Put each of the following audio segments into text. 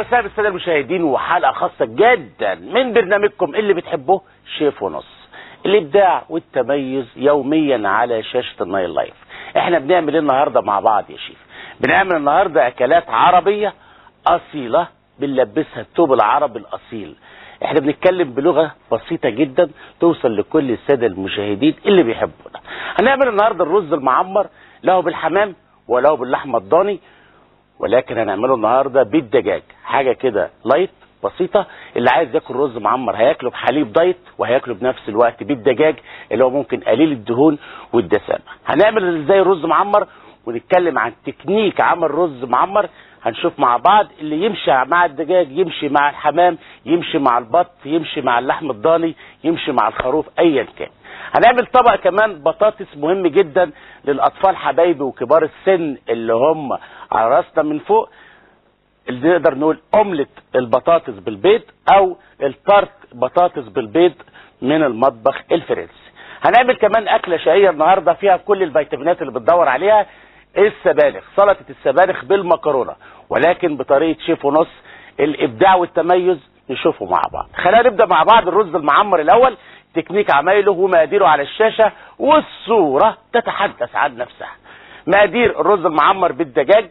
وسهلا بالساده المشاهدين وحلقه خاصه جدا من برنامجكم اللي بتحبوه شيف ونص الابداع والتميز يوميا على شاشه النايل لايف احنا بنعمل ايه النهارده مع بعض يا شيف بنعمل النهارده اكلات عربيه اصيله بنلبسها الثوب العربي الاصيل احنا بنتكلم بلغه بسيطه جدا توصل لكل الساده المشاهدين اللي بيحبونا هنعمل النهارده الرز المعمر له بالحمام وله باللحمه الضاني ولكن هنعمله النهارده بالدجاج حاجه كده لايت بسيطه اللي عايز ياكل رز معمر هياكله بحليب دايت وهياكله بنفس الوقت بالدجاج اللي هو ممكن قليل الدهون والدسامه هنعمل ازاي رز معمر ونتكلم عن تكنيك عمل رز معمر هنشوف مع بعض اللي يمشي مع الدجاج يمشي مع الحمام يمشي مع البط يمشي مع اللحم الضاني يمشي مع الخروف ايا كان هنعمل طبق كمان بطاطس مهم جدا للاطفال حبايبي وكبار السن اللي هم على راسنا من فوق اللي نقدر نقول اومليت البطاطس بالبيض او الطرت بطاطس بالبيض من المطبخ الفرنسي هنعمل كمان اكله شهيه النهارده فيها كل الفيتامينات اللي بتدور عليها السبانخ سلطه السبانخ بالمكرونه ولكن بطريقه شيف ونص الابداع والتميز نشوفه مع بعض خلينا نبدا مع بعض الرز المعمر الاول تكنيك عمايله ومقاديره على الشاشه والصوره تتحدث عن نفسها مقادير الرز المعمر بالدجاج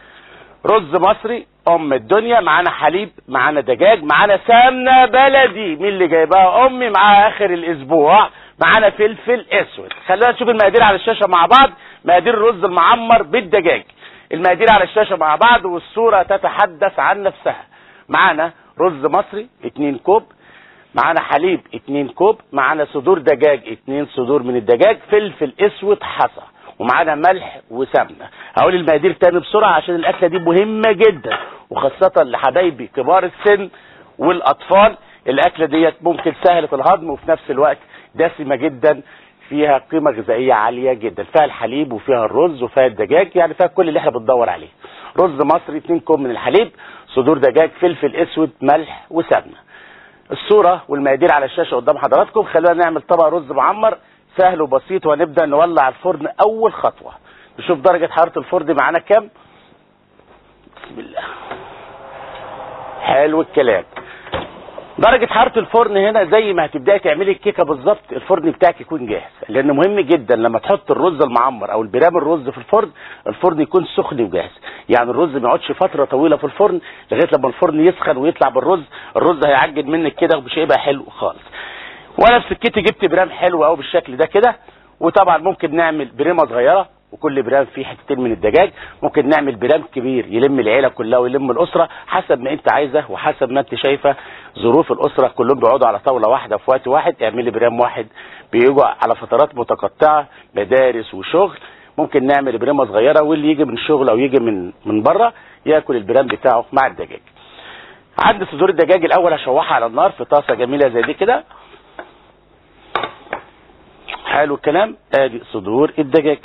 رز مصري ام الدنيا معانا حليب معانا دجاج معانا سمنه بلدي مين اللي جايباها امي معاها اخر الاسبوع معانا فلفل اسود خلينا نشوف المقادير على الشاشه مع بعض مقادير الرز المعمر بالدجاج المقادير على الشاشه مع بعض والصوره تتحدث عن نفسها معانا رز مصري 2 كوب معانا حليب 2 كوب معانا صدور دجاج 2 صدور من الدجاج فلفل اسود حصى ومعانا ملح وسمنه هقول المقادير تاني بسرعه عشان الاكله دي مهمه جدا وخاصه لحبايبي كبار السن والاطفال الاكله ديت ممكن سهله الهضم وفي نفس الوقت دسمه جدا فيها قيمه غذائيه عاليه جدا فيها الحليب وفيها الرز وفيها الدجاج يعني فيها كل اللي احنا بندور عليه رز مصري 2 كوب من الحليب صدور دجاج فلفل اسود ملح وسمنه الصوره والمقادير على الشاشه قدام حضراتكم خلونا نعمل طبق رز معمر سهل وبسيط وهنبدا نولع الفرن اول خطوه نشوف درجه حراره الفرن معانا كام بسم الله حلو الكلام درجة حرارة الفرن هنا زي ما هتبداي تعملي الكيكة بالظبط الفرن بتاعك يكون جاهز لأن مهم جدا لما تحط الرز المعمر أو البرام الرز في الفرن الفرن يكون سخن وجاهز يعني الرز ما يقعدش فترة طويلة في الفرن لغاية لما الفرن يسخن ويطلع بالرز الرز هيعجن منك كده ومش هيبقى حلو خالص وانا في سكتي جبت برام حلو قوي بالشكل ده كده وطبعا ممكن نعمل بريمه صغيره وكل برام فيه حتتين من الدجاج ممكن نعمل برام كبير يلم العيله كلها ويلم الاسره حسب ما انت عايزه وحسب ما انت شايفه ظروف الاسره كلهم بيقعدوا على طاوله واحده في وقت واحد اعملي برام واحد بيجوا على فترات متقطعه مدارس وشغل ممكن نعمل بريمه صغيره واللي يجي من شغل او يجي من من بره ياكل البرام بتاعه مع الدجاج عندي صدور الدجاج الاول هشوحها على النار في طاسه جميله زي دي كده حلو الكلام ادي صدور الدجاج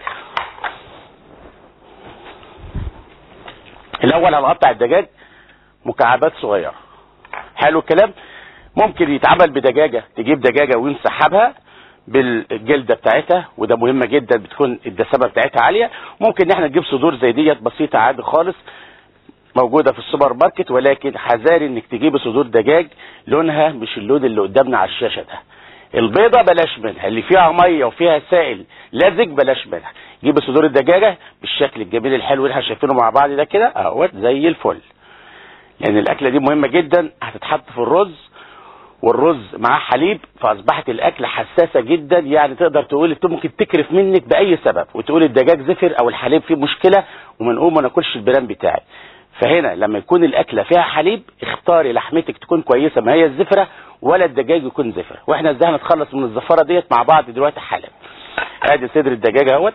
الاول هنقطع الدجاج مكعبات صغيره حلو الكلام ممكن يتعمل بدجاجه تجيب دجاجه ونسحبها بالجلده بتاعتها وده مهمه جدا بتكون الدسامه بتاعتها عاليه ممكن ان احنا نجيب صدور زي ديت بسيطه عادي خالص موجوده في السوبر ماركت ولكن حذاري انك تجيبي صدور دجاج لونها مش اللون اللي قدامنا على الشاشه ده البيضة بلاش منها اللي فيها مية وفيها سائل لزج بلاش منها جيب صدور الدجاجة بالشكل الجميل الحلو اللي احنا شايفينه مع بعض ده كده اهوت زي الفل لان الاكلة دي مهمة جدا هتتحط في الرز والرز معاه حليب فاصبحت الاكلة حساسة جدا يعني تقدر تقول انت ممكن تكرف منك باي سبب وتقول الدجاج زفر او الحليب فيه مشكلة وما نقوم ما ناكلش البرام بتاعي فهنا لما يكون الاكله فيها حليب اختاري لحمتك تكون كويسه ما هي الزفره ولا الدجاج يكون زفر واحنا ازاي هنتخلص من الزفره ديت مع بعض دلوقتي حالا ادي صدر الدجاج اهوت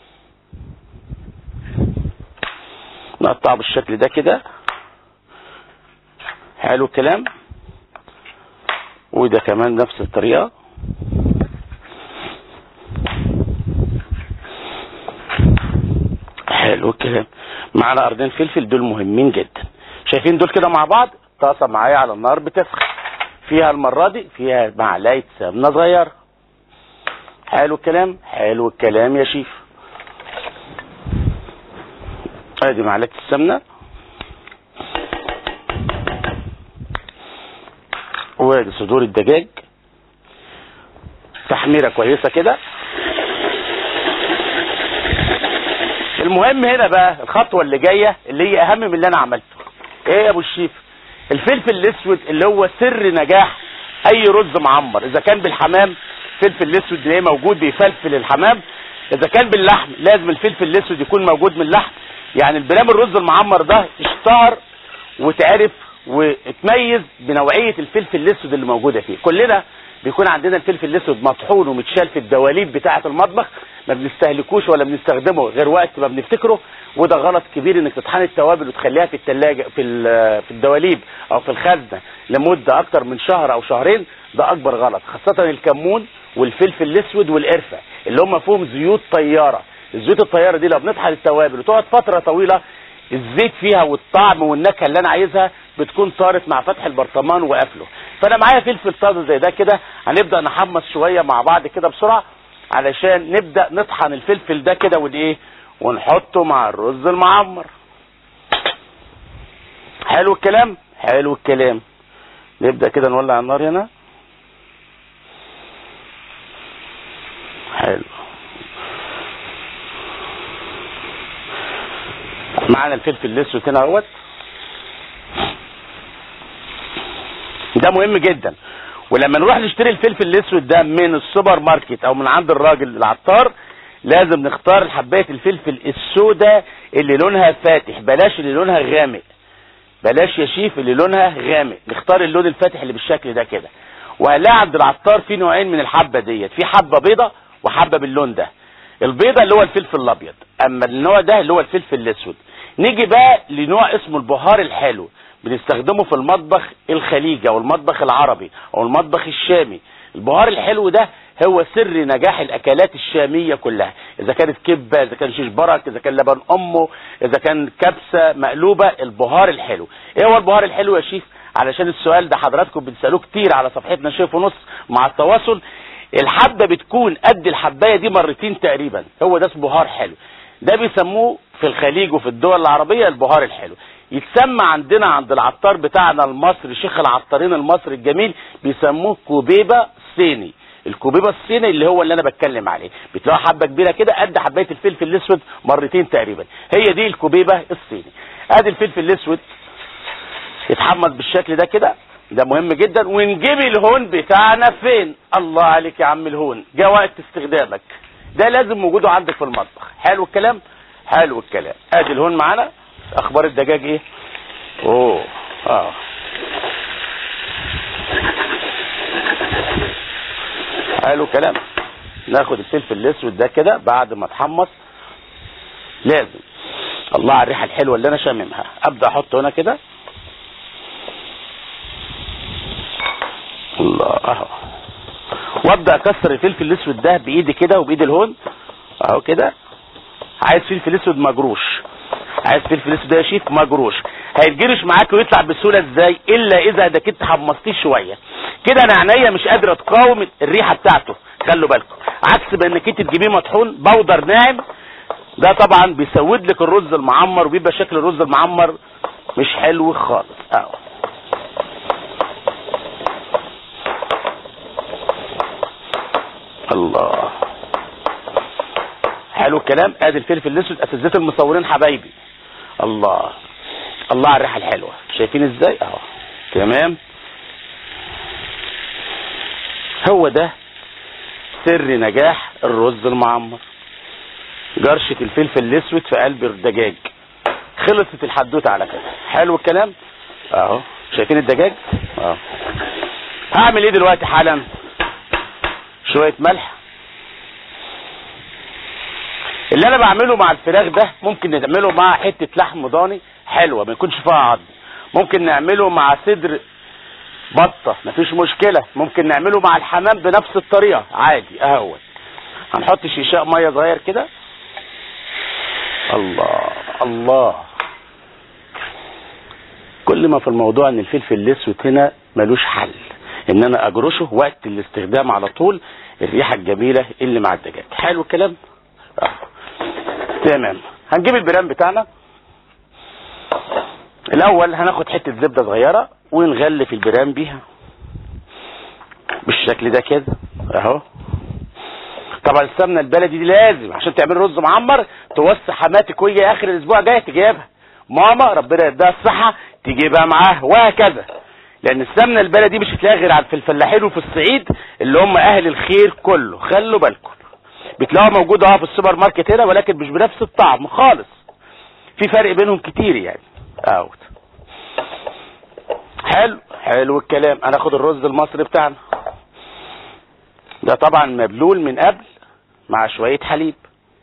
نقطعه بالشكل ده كده حلو الكلام وده كمان نفس الطريقه حلو الكلام معانا قرنين فلفل دول مهمين جدا شايفين دول كده مع بعض طاسه معايا على النار بتسخن فيها المره دي فيها معلقه سمنه صغيره حلو الكلام حلو الكلام يا شيف ادي معلقه السمنه ادي صدور الدجاج تحميره كويسه كده المهم هنا بقى الخطوه اللي جايه اللي هي اهم من اللي انا عملته ايه يا ابو الشيف الفلفل الاسود اللي هو سر نجاح اي رز معمر اذا كان بالحمام الفلفل الاسود اللي موجود بيفلفل الحمام اذا كان باللحم لازم الفلفل الاسود يكون موجود من اللحم يعني البرام الرز المعمر ده اشتهر وتعرف واتميز بنوعيه الفلفل الاسود اللي موجوده فيه كلنا بيكون عندنا الفلفل الاسود مطحون ومتشال في الدواليب بتاعه المطبخ ما بنستهلكوش ولا بنستخدمه غير وقت ما بنفتكره وده غلط كبير انك تطحن التوابل وتخليها في الثلاجه في في الدواليب او في الخزنه لمده اكتر من شهر او شهرين ده اكبر غلط خاصه الكمون والفلفل الاسود والقرفه اللي هم فيهم زيوت طياره الزيوت الطياره دي لو بنطحن التوابل وتقعد فتره طويله الزيت فيها والطعم والنكهه اللي انا عايزها بتكون طارت مع فتح البرطمان وقفله فانا معايا فلفل طازه زي ده كده هنبدا نحمص شويه مع بعض كده بسرعه علشان نبدا نطحن الفلفل ده كده والايه ونحطه مع الرز المعمر حلو الكلام حلو الكلام نبدا كده نولع النار هنا حلو معانا الفلفل الاسود هنا اهوت ده مهم جدا ولما نروح نشتري الفلفل الاسود ده من السوبر ماركت او من عند الراجل العطار لازم نختار حبايه الفلفل السوداء اللي لونها فاتح بلاش اللي لونها غامق بلاش يا شيف اللي لونها غامق نختار اللون الفاتح اللي بالشكل ده كده وهنلاقي عند العطار في نوعين من الحبه ديت في حبه بيضه وحبه باللون ده البيضه اللي هو الفلفل الابيض اما النوع ده اللي هو الفلفل الاسود نيجي بقى لنوع اسمه البهار الحلو بنستخدمه في المطبخ الخليجي او المطبخ العربي او المطبخ الشامي البهار الحلو ده هو سر نجاح الاكلات الشاميه كلها اذا كانت كبه اذا كان شيش برك اذا كان لبن امه اذا كان كبسه مقلوبه البهار الحلو ايه هو البهار الحلو يا شيف علشان السؤال ده حضراتكم بتسالوه كتير على صفحتنا شيف ونص مع التواصل الحبه بتكون قد الحبايه دي مرتين تقريبا هو ده اسمه بهار حلو ده بيسموه في الخليج وفي الدول العربيه البهار الحلو يتسمى عندنا عند العطار بتاعنا المصري شيخ العطارين المصري الجميل بيسموه كوبيبه صيني الكوبيبه الصيني اللي هو اللي انا بتكلم عليه بتلاقوا حبه كبيره كده قد حبايه الفلفل الاسود مرتين تقريبا هي دي الكوبيبه الصيني ادي الفلفل الاسود يتحمص بالشكل ده كده ده مهم جدا ونجيب الهون بتاعنا فين الله عليك يا عم الهون جاء وقت استخدامك ده لازم وجوده عندك في المطبخ حلو الكلام حلو الكلام ادي الهون معانا اخبار الدجاج ايه اوه اه حلو كلام ناخد الفلفل الاسود ده كده بعد ما اتحمص لازم الله على الريحه الحلوه اللي انا شاممها ابدا احطه هنا كده الله اهو وابدا اكسر الفلفل الاسود ده بايدي كده وبايد الهون اهو كده عايز فلفل اسود مجروش عايز فلفل اسود ده يا شيف مجروش هيتجرش معاك ويطلع بسهوله ازاي الا اذا ده كنت حمصتيه شويه كده انا عينيا مش قادره تقاوم الريحه بتاعته خلوا بالكم عكس بانك انت تجيبيه مطحون بودر ناعم ده طبعا بيسود لك الرز المعمر وبيبقى شكل الرز المعمر مش حلو خالص اهو الله حلو الكلام ادي الفلفل الاسود اساتذه المصورين حبايبي الله الله على الريحه الحلوه شايفين ازاي اهو تمام هو ده سر نجاح الرز المعمر جرشة الفلفل الاسود في قلب الدجاج خلصت الحدوته على كده حلو الكلام اهو شايفين الدجاج اهو هعمل ايه دلوقتي حالا شويه ملح اللي انا بعمله مع الفراخ ده ممكن نعمله مع حته لحم ضاني حلوه ما يكونش فيها عظم ممكن نعمله مع صدر بطه مفيش مشكله ممكن نعمله مع الحمام بنفس الطريقه عادي اهوت هنحط شيشاء ميه صغير كده الله الله كل ما في الموضوع ان الفلفل الاسود هنا ملوش حل ان انا اجرشه وقت الاستخدام على طول الريحه الجميله اللي مع الدجاج حلو الكلام آه. تمام هنجيب البرام بتاعنا الاول هناخد حته زبده صغيره ونغلف البرام بيها بالشكل ده كده اهو طبعا السمنه البلدي دي لازم عشان تعمل رز معمر توصي حماتك ويجي اخر الاسبوع جاي تجيبها ماما ربنا يديها الصحه تجيبها معاه وهكذا لان السمنه البلدي مش هتلاقيها غير في الفلاحين وفي الصعيد اللي هم اهل الخير كله خلوا بالكم بتلاقوها موجوده اه في السوبر ماركت هنا ولكن مش بنفس الطعم خالص في فرق بينهم كتير يعني اوت حلو حلو الكلام انا اخد الرز المصري بتاعنا ده طبعا مبلول من قبل مع شوية حليب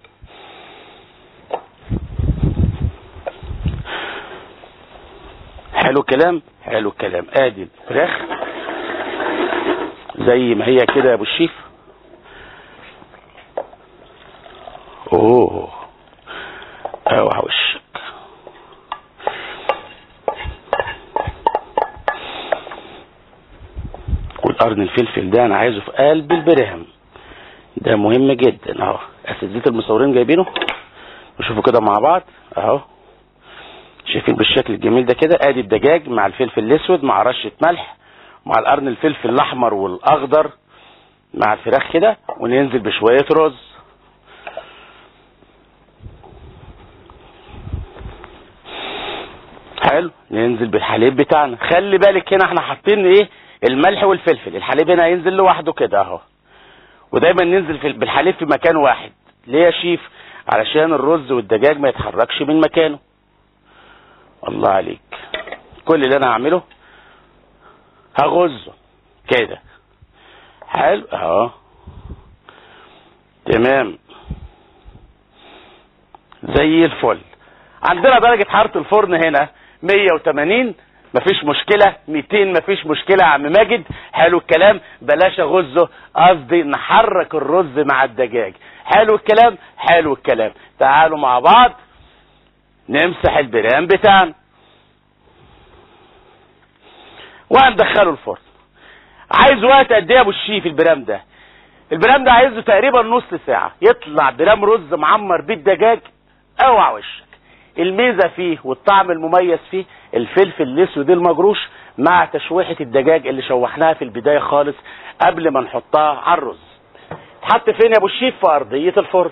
حلو الكلام حلو الكلام ادي الفراخ زي ما هي كده يا ابو الشيف اوه اوعى وشك والقرن الفلفل ده انا عايزه في قلب البرهم ده مهم جدا اهو اساتذه المصورين جايبينه نشوفه كده مع بعض اهو شايفين بالشكل الجميل ده كده ادي الدجاج مع الفلفل الاسود مع رشه ملح مع القرن الفلفل الاحمر والاخضر مع الفراخ كده وننزل بشويه رز حلو ننزل بالحليب بتاعنا خلي بالك هنا احنا حاطين ايه الملح والفلفل الحليب هنا هينزل لوحده كده اهو ودايما ننزل في بالحليب في مكان واحد ليه يا شيف علشان الرز والدجاج ما يتحركش من مكانه الله عليك كل اللي انا هعمله هغزه كده حلو اهو تمام زي الفل عندنا درجة حرارة الفرن هنا 180 مفيش مشكلة 200 مفيش مشكلة يا عم ماجد حلو الكلام بلاش اغزه قصدي نحرك الرز مع الدجاج حلو الكلام حلو الكلام تعالوا مع بعض نمسح البرام بتاعنا وهندخله الفرن عايز وقت قد ايه يا ابو الشيف البرام ده البرام ده عايزه تقريبا نص ساعة يطلع برام رز معمر بالدجاج اوعى وشك الميزة فيه والطعم المميز فيه الفلفل الاسود المجروش مع تشويحة الدجاج اللي شوحناها في البداية خالص قبل ما نحطها على الرز تحط فين يا ابو الشيف في ارضية الفرن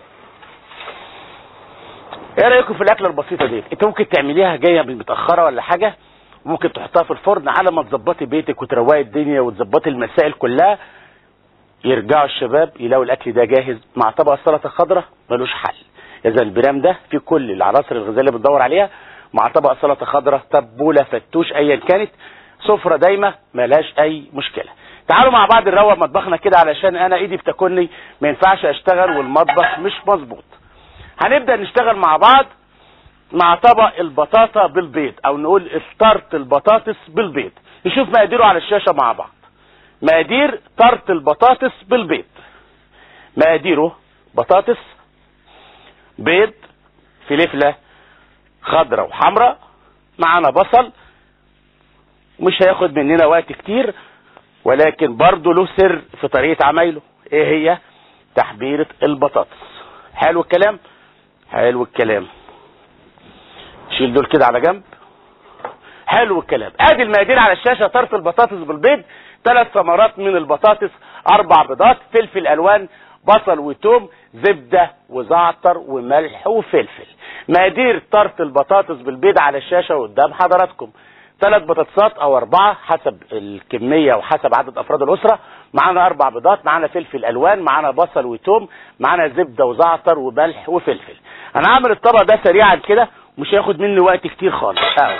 ايه رايكم في الاكله البسيطه دي انت ممكن تعمليها جايه متاخره ولا حاجه ممكن تحطها في الفرن على ما تظبطي بيتك وتروقي الدنيا وتظبطي المسائل كلها يرجعوا الشباب يلاقوا الاكل ده جاهز مع طبق السلطه الخضراء ملوش حل اذا البرام ده في كل العناصر الغذائيه اللي بتدور عليها مع طبق سلطه خضراء تبوله فتوش ايا كانت سفره دايمه ملهاش اي مشكله تعالوا مع بعض نروق مطبخنا كده علشان انا ايدي بتاكلني ما ينفعش اشتغل والمطبخ مش مظبوط هنبدا نشتغل مع بعض مع طبق البطاطا بالبيض او نقول افطرت البطاطس بالبيض نشوف مقاديره على الشاشه مع بعض مقادير طرت البطاطس بالبيض مقاديره بطاطس بيض فلفله خضراء وحمراء معانا بصل مش هياخد مننا وقت كتير ولكن برضه له سر في طريقه عمايله ايه هي تحبيره البطاطس حلو الكلام حلو الكلام شيل دول كده على جنب حلو الكلام ادي المقادير على الشاشه طرف البطاطس بالبيض ثلاث ثمرات من البطاطس اربع بيضات فلفل الوان بصل وتوم زبده وزعتر وملح وفلفل مقادير طرف البطاطس بالبيض على الشاشه قدام حضراتكم ثلاث بطاطسات او اربعه حسب الكميه وحسب عدد افراد الاسره معانا اربع بيضات معانا فلفل الوان معانا بصل وتوم معانا زبده وزعتر وملح وفلفل انا هعمل الطبق ده سريعا كده مش هياخد مني وقت كتير خالص أو.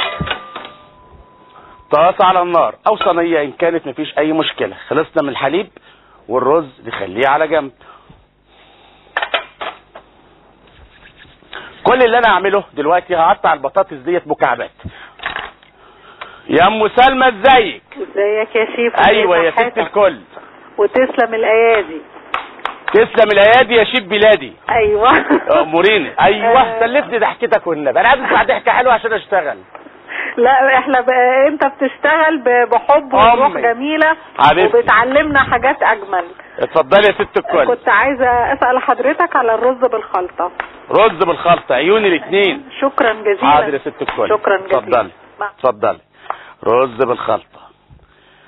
طاسه على النار او صينيه ان كانت مفيش اي مشكله خلصنا من الحليب والرز نخليه على جنب كل اللي انا هعمله دلوقتي هقطع البطاطس ديت مكعبات يا ام سلمى ازيك ازيك يا شيف ايوه يا ست صحتك؟ الكل وتسلم الايادي تسلم الايادي يا شيف بلادي ايوه اموريني ايوه آه. سلفني ضحكتك والنبي انا عايز اسمع ضحكه حلوه عشان اشتغل لا احنا بقى انت بتشتغل ب- بحب وروح أمي. جميله حبيبتي. وبتعلمنا حاجات اجمل اتفضلي يا ست الكل كنت عايزه اسال حضرتك على الرز بالخلطه رز بالخلطه عيوني الاثنين شكرا جزيلا حاضر يا ست الكل شكرا جزيلا اتفضلي مع- اتفضلي رز بالخلطه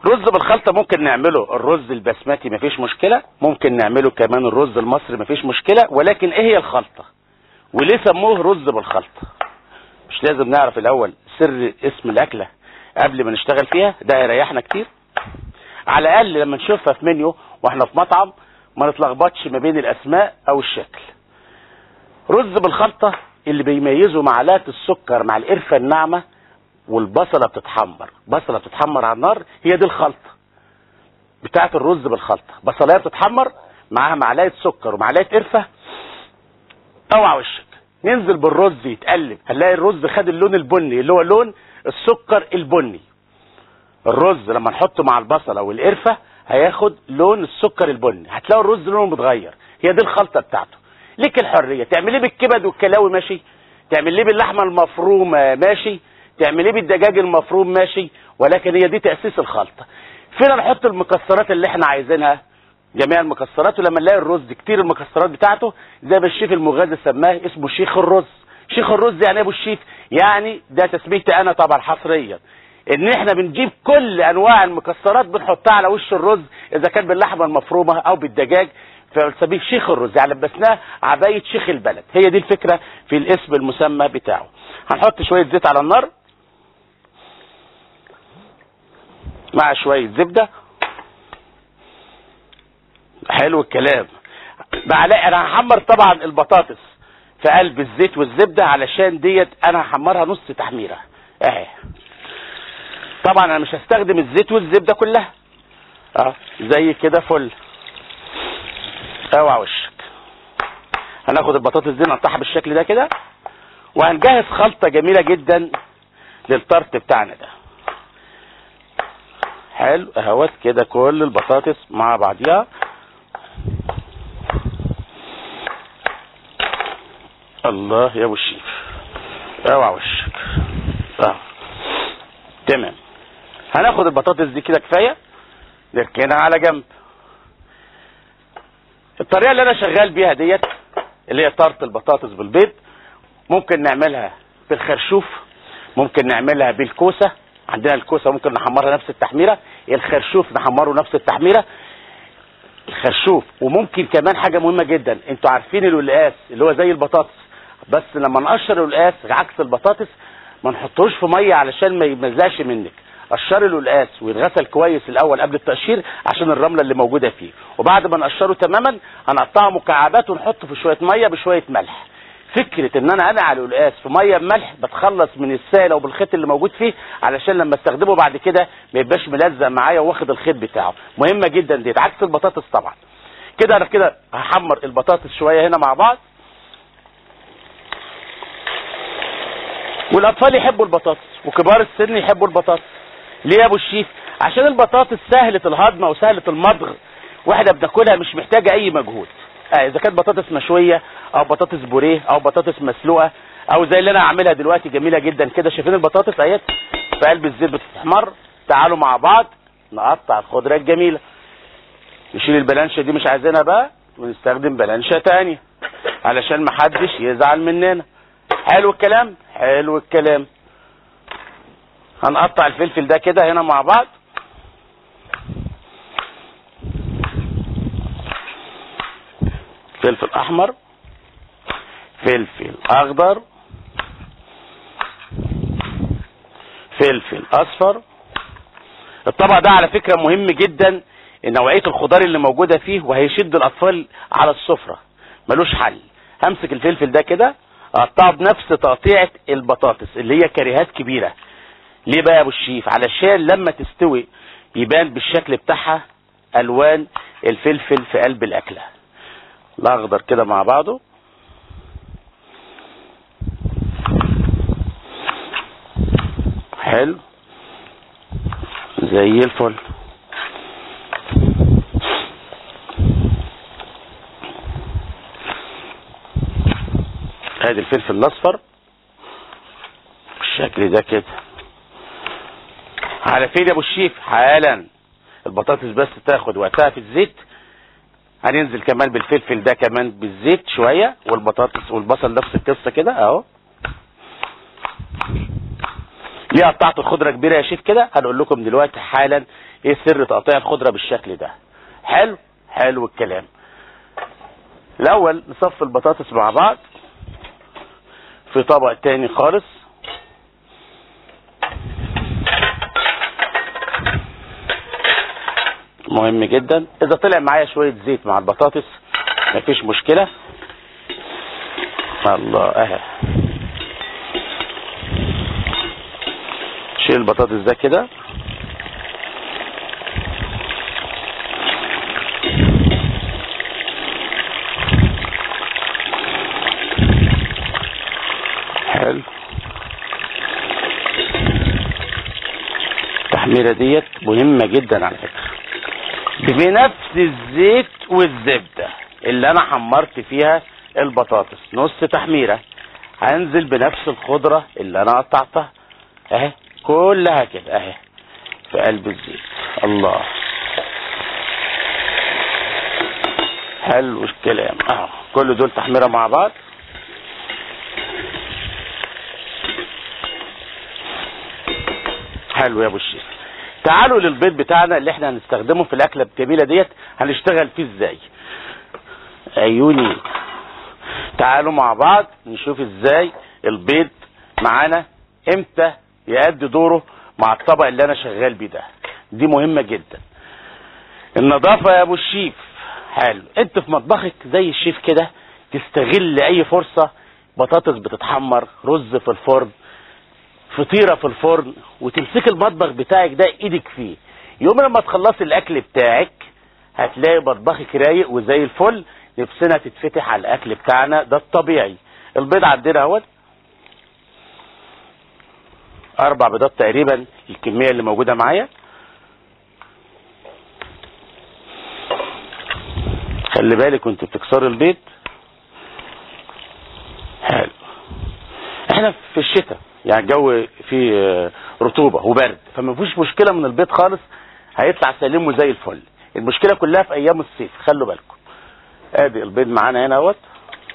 رز بالخلطه ممكن نعمله الرز البسمتي مفيش مشكله ممكن نعمله كمان الرز المصري مفيش مشكله ولكن ايه هي الخلطه وليه سموه رز بالخلطه مش لازم نعرف الاول سر اسم الاكله قبل ما نشتغل فيها ده هيريحنا كتير على الاقل لما نشوفها في منيو واحنا في مطعم ما نتلخبطش ما بين الاسماء او الشكل رز بالخلطه اللي بيميزه معلقه السكر مع القرفه الناعمه والبصله بتتحمر بصله بتتحمر على النار هي دي الخلطه بتاعه الرز بالخلطه بصلايه بتتحمر معاها معلقه سكر ومعلقه قرفه اوعى وشك ننزل بالرز يتقلب هنلاقي الرز خد اللون البني اللي هو لون السكر البني الرز لما نحطه مع البصله والقرفه هياخد لون السكر البني هتلاقوا الرز لونه متغير هي دي الخلطه بتاعته ليك الحريه تعمليه بالكبد والكلاوي ماشي تعمليه باللحمه المفرومه ماشي تعمليه بالدجاج المفروم ماشي ولكن هي دي تاسيس الخلطه فينا نحط المكسرات اللي احنا عايزينها جميع المكسرات ولما نلاقي الرز كتير المكسرات بتاعته زي ما الشيف المغازي سماه اسمه شيخ الرز شيخ الرز يعني إيه ابو الشيف يعني ده تسميتي انا طبعا حصريا ان احنا بنجيب كل انواع المكسرات بنحطها على وش الرز اذا كان باللحمه المفرومه او بالدجاج فبنسميه شيخ الرز يعني لبسناه عبايه شيخ البلد هي دي الفكره في الاسم المسمى بتاعه هنحط شويه زيت على النار مع شويه زبده حلو الكلام معلقه انا هحمر طبعا البطاطس في قلب الزيت والزبده علشان ديت انا هحمرها نص تحميره اهي طبعا انا مش هستخدم الزيت والزبده كلها اه زي كده فل اوعى وشك هناخد البطاطس دي نقطعها بالشكل ده كده وهنجهز خلطه جميله جدا للطرت بتاعنا ده حلو اهوت كده كل البطاطس مع بعضيها الله يا ابو الشيف اوعى وشك اه تمام هناخد البطاطس دي كده كفايه نركنها على جنب الطريقه اللي انا شغال بيها ديت اللي هي طرت البطاطس بالبيض ممكن نعملها بالخرشوف ممكن نعملها بالكوسه عندنا الكوسه ممكن نحمرها نفس التحميره الخرشوف نحمره نفس التحميره الخرشوف وممكن كمان حاجه مهمه جدا انتوا عارفين القلقاس اللي هو زي البطاطس بس لما نقشر القلقاس عكس البطاطس ما نحطوش في ميه علشان ما يمزقش منك قشر القلقاس ويتغسل كويس الاول قبل التقشير عشان الرمله اللي موجوده فيه وبعد ما نقشره تماما هنقطعه مكعبات ونحطه في شويه ميه بشويه ملح فكره ان انا انقع القلقاس في ميه بملح بتخلص من السائل او بالخيط اللي موجود فيه علشان لما استخدمه بعد كده ما يبقاش ملزق معايا واخد الخيط بتاعه مهمه جدا دي عكس البطاطس طبعا كده انا كده هحمر البطاطس شويه هنا مع بعض والاطفال يحبوا البطاطس وكبار السن يحبوا البطاطس ليه يا ابو الشيف عشان البطاطس سهله الهضم وسهله المضغ واحنا بناكلها مش محتاجه اي مجهود آه اذا كانت بطاطس مشويه او بطاطس بوريه او بطاطس مسلوقه او زي اللي انا هعملها دلوقتي جميله جدا كده شايفين البطاطس اهيت في قلب الزيت بتتحمر تعالوا مع بعض نقطع الخضره الجميله نشيل البلانشه دي مش عايزينها بقى ونستخدم بلانشه تانية علشان محدش يزعل مننا حلو الكلام حلو الكلام هنقطع الفلفل ده كده هنا مع بعض فلفل احمر فلفل اخضر فلفل اصفر الطبق ده على فكرة مهم جدا نوعية الخضار اللي موجودة فيه وهيشد الاطفال على السفرة ملوش حل همسك الفلفل ده كده اقطعه بنفس تقطيعة البطاطس اللي هي كريهات كبيرة ليه بقى يا ابو الشيف علشان لما تستوي يبان بالشكل بتاعها الوان الفلفل في قلب الاكله الاخضر كده مع بعضه حلو زي الفل ادي الفلفل الاصفر بالشكل ده كده على فين يا ابو الشيف حالا البطاطس بس تاخد وقتها في الزيت هننزل كمان بالفلفل ده كمان بالزيت شوية والبطاطس والبصل نفس القصة كده اهو ليه قطعت الخضرة كبيرة يا شيف كده هنقول لكم دلوقتي حالا ايه سر تقطيع الخضره بالشكل ده حلو حلو الكلام الاول نصفي البطاطس مع بعض في طبق تاني خالص مهم جدا اذا طلع معايا شويه زيت مع البطاطس مفيش مشكله الله اهي شيل البطاطس ده كده حلو التحميره ديت مهمه جدا على فكره بنفس الزيت والزبده اللي انا حمرت فيها البطاطس نص تحميره هنزل بنفس الخضره اللي انا قطعتها اهي كلها كده اهي في قلب الزيت الله حلو الكلام اهو كل دول تحميره مع بعض حلو يا ابو الشيخ تعالوا للبيض بتاعنا اللي احنا هنستخدمه في الاكله الجميله ديت هنشتغل فيه ازاي عيوني تعالوا مع بعض نشوف ازاي البيض معانا امتى يأدي دوره مع الطبق اللي انا شغال بيه ده دي مهمه جدا النظافه يا ابو الشيف حلو انت في مطبخك زي الشيف كده تستغل اي فرصه بطاطس بتتحمر رز في الفرن فطيره في الفرن وتمسك المطبخ بتاعك ده ايدك فيه يوم لما تخلصي الاكل بتاعك هتلاقي مطبخك رايق وزي الفل نفسنا تتفتح على الاكل بتاعنا ده الطبيعي البيض عندنا اهوت اربع بيضات تقريبا الكميه اللي موجوده معايا خلي بالك وانت بتكسري البيض حلو احنا في الشتاء يعني الجو فيه رطوبه وبرد فما فيش مشكله من البيض خالص هيطلع سليم وزي الفل المشكله كلها في ايام الصيف خلوا بالكم ادي البيض معانا هنا اهوت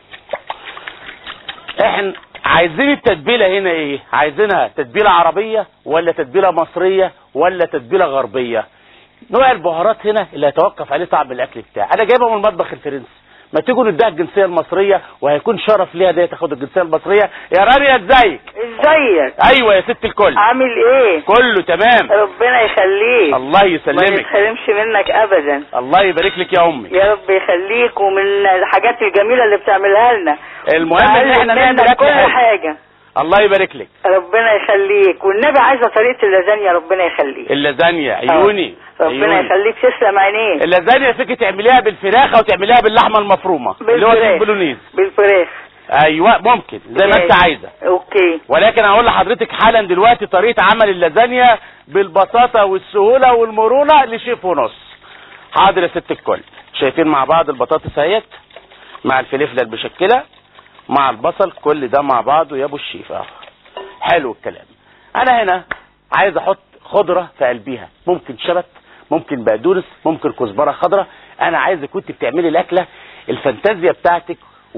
احنا عايزين التتبيله هنا ايه عايزينها تتبيله عربيه ولا تتبيله مصريه ولا تتبيله غربيه نوع البهارات هنا اللي هيتوقف عليه طعم الاكل بتاعي انا جايبها من المطبخ الفرنسي ما تيجوا نديها الجنسيه المصريه وهيكون شرف ليها دي تاخد الجنسيه المصريه يا رانيا ازيك ازيك ايوه يا ست الكل عامل ايه كله تمام ربنا يخليك الله ما يسلمك يتحرمش منك ابدا الله يبارك لك يا امي يا رب يخليك ومن الحاجات الجميله اللي بتعملها لنا المهم ان احنا تعلم نعمل منك اكل كل حلو حاجه الله يبارك لك ربنا يخليك والنبي عايزه طريقه اللازانيا ربنا يخليك اللازانيا عيوني ربنا عيوني. يخليك تسلم عينيك اللازانيا فيك تعمليها بالفراخ او تعمليها باللحمه المفرومه اللي هو بالفراخ. البولونيز بالفراخ ايوه ممكن زي ما انت ماشي. عايزه اوكي ولكن هقول لحضرتك حالا دلوقتي طريقه عمل اللازانيا بالبساطه والسهوله والمرونه لشيف ونص حاضر يا ست الكل شايفين مع بعض البطاطس اهيت مع الفلفله المشكله مع البصل كل ده مع بعضه يا ابو الشيف اهو حلو الكلام انا هنا عايز احط خضره في قلبيها ممكن شبت ممكن بقدونس ممكن كزبره خضراء انا عايزك كنت بتعملي الاكله الفانتازيا بتاعتك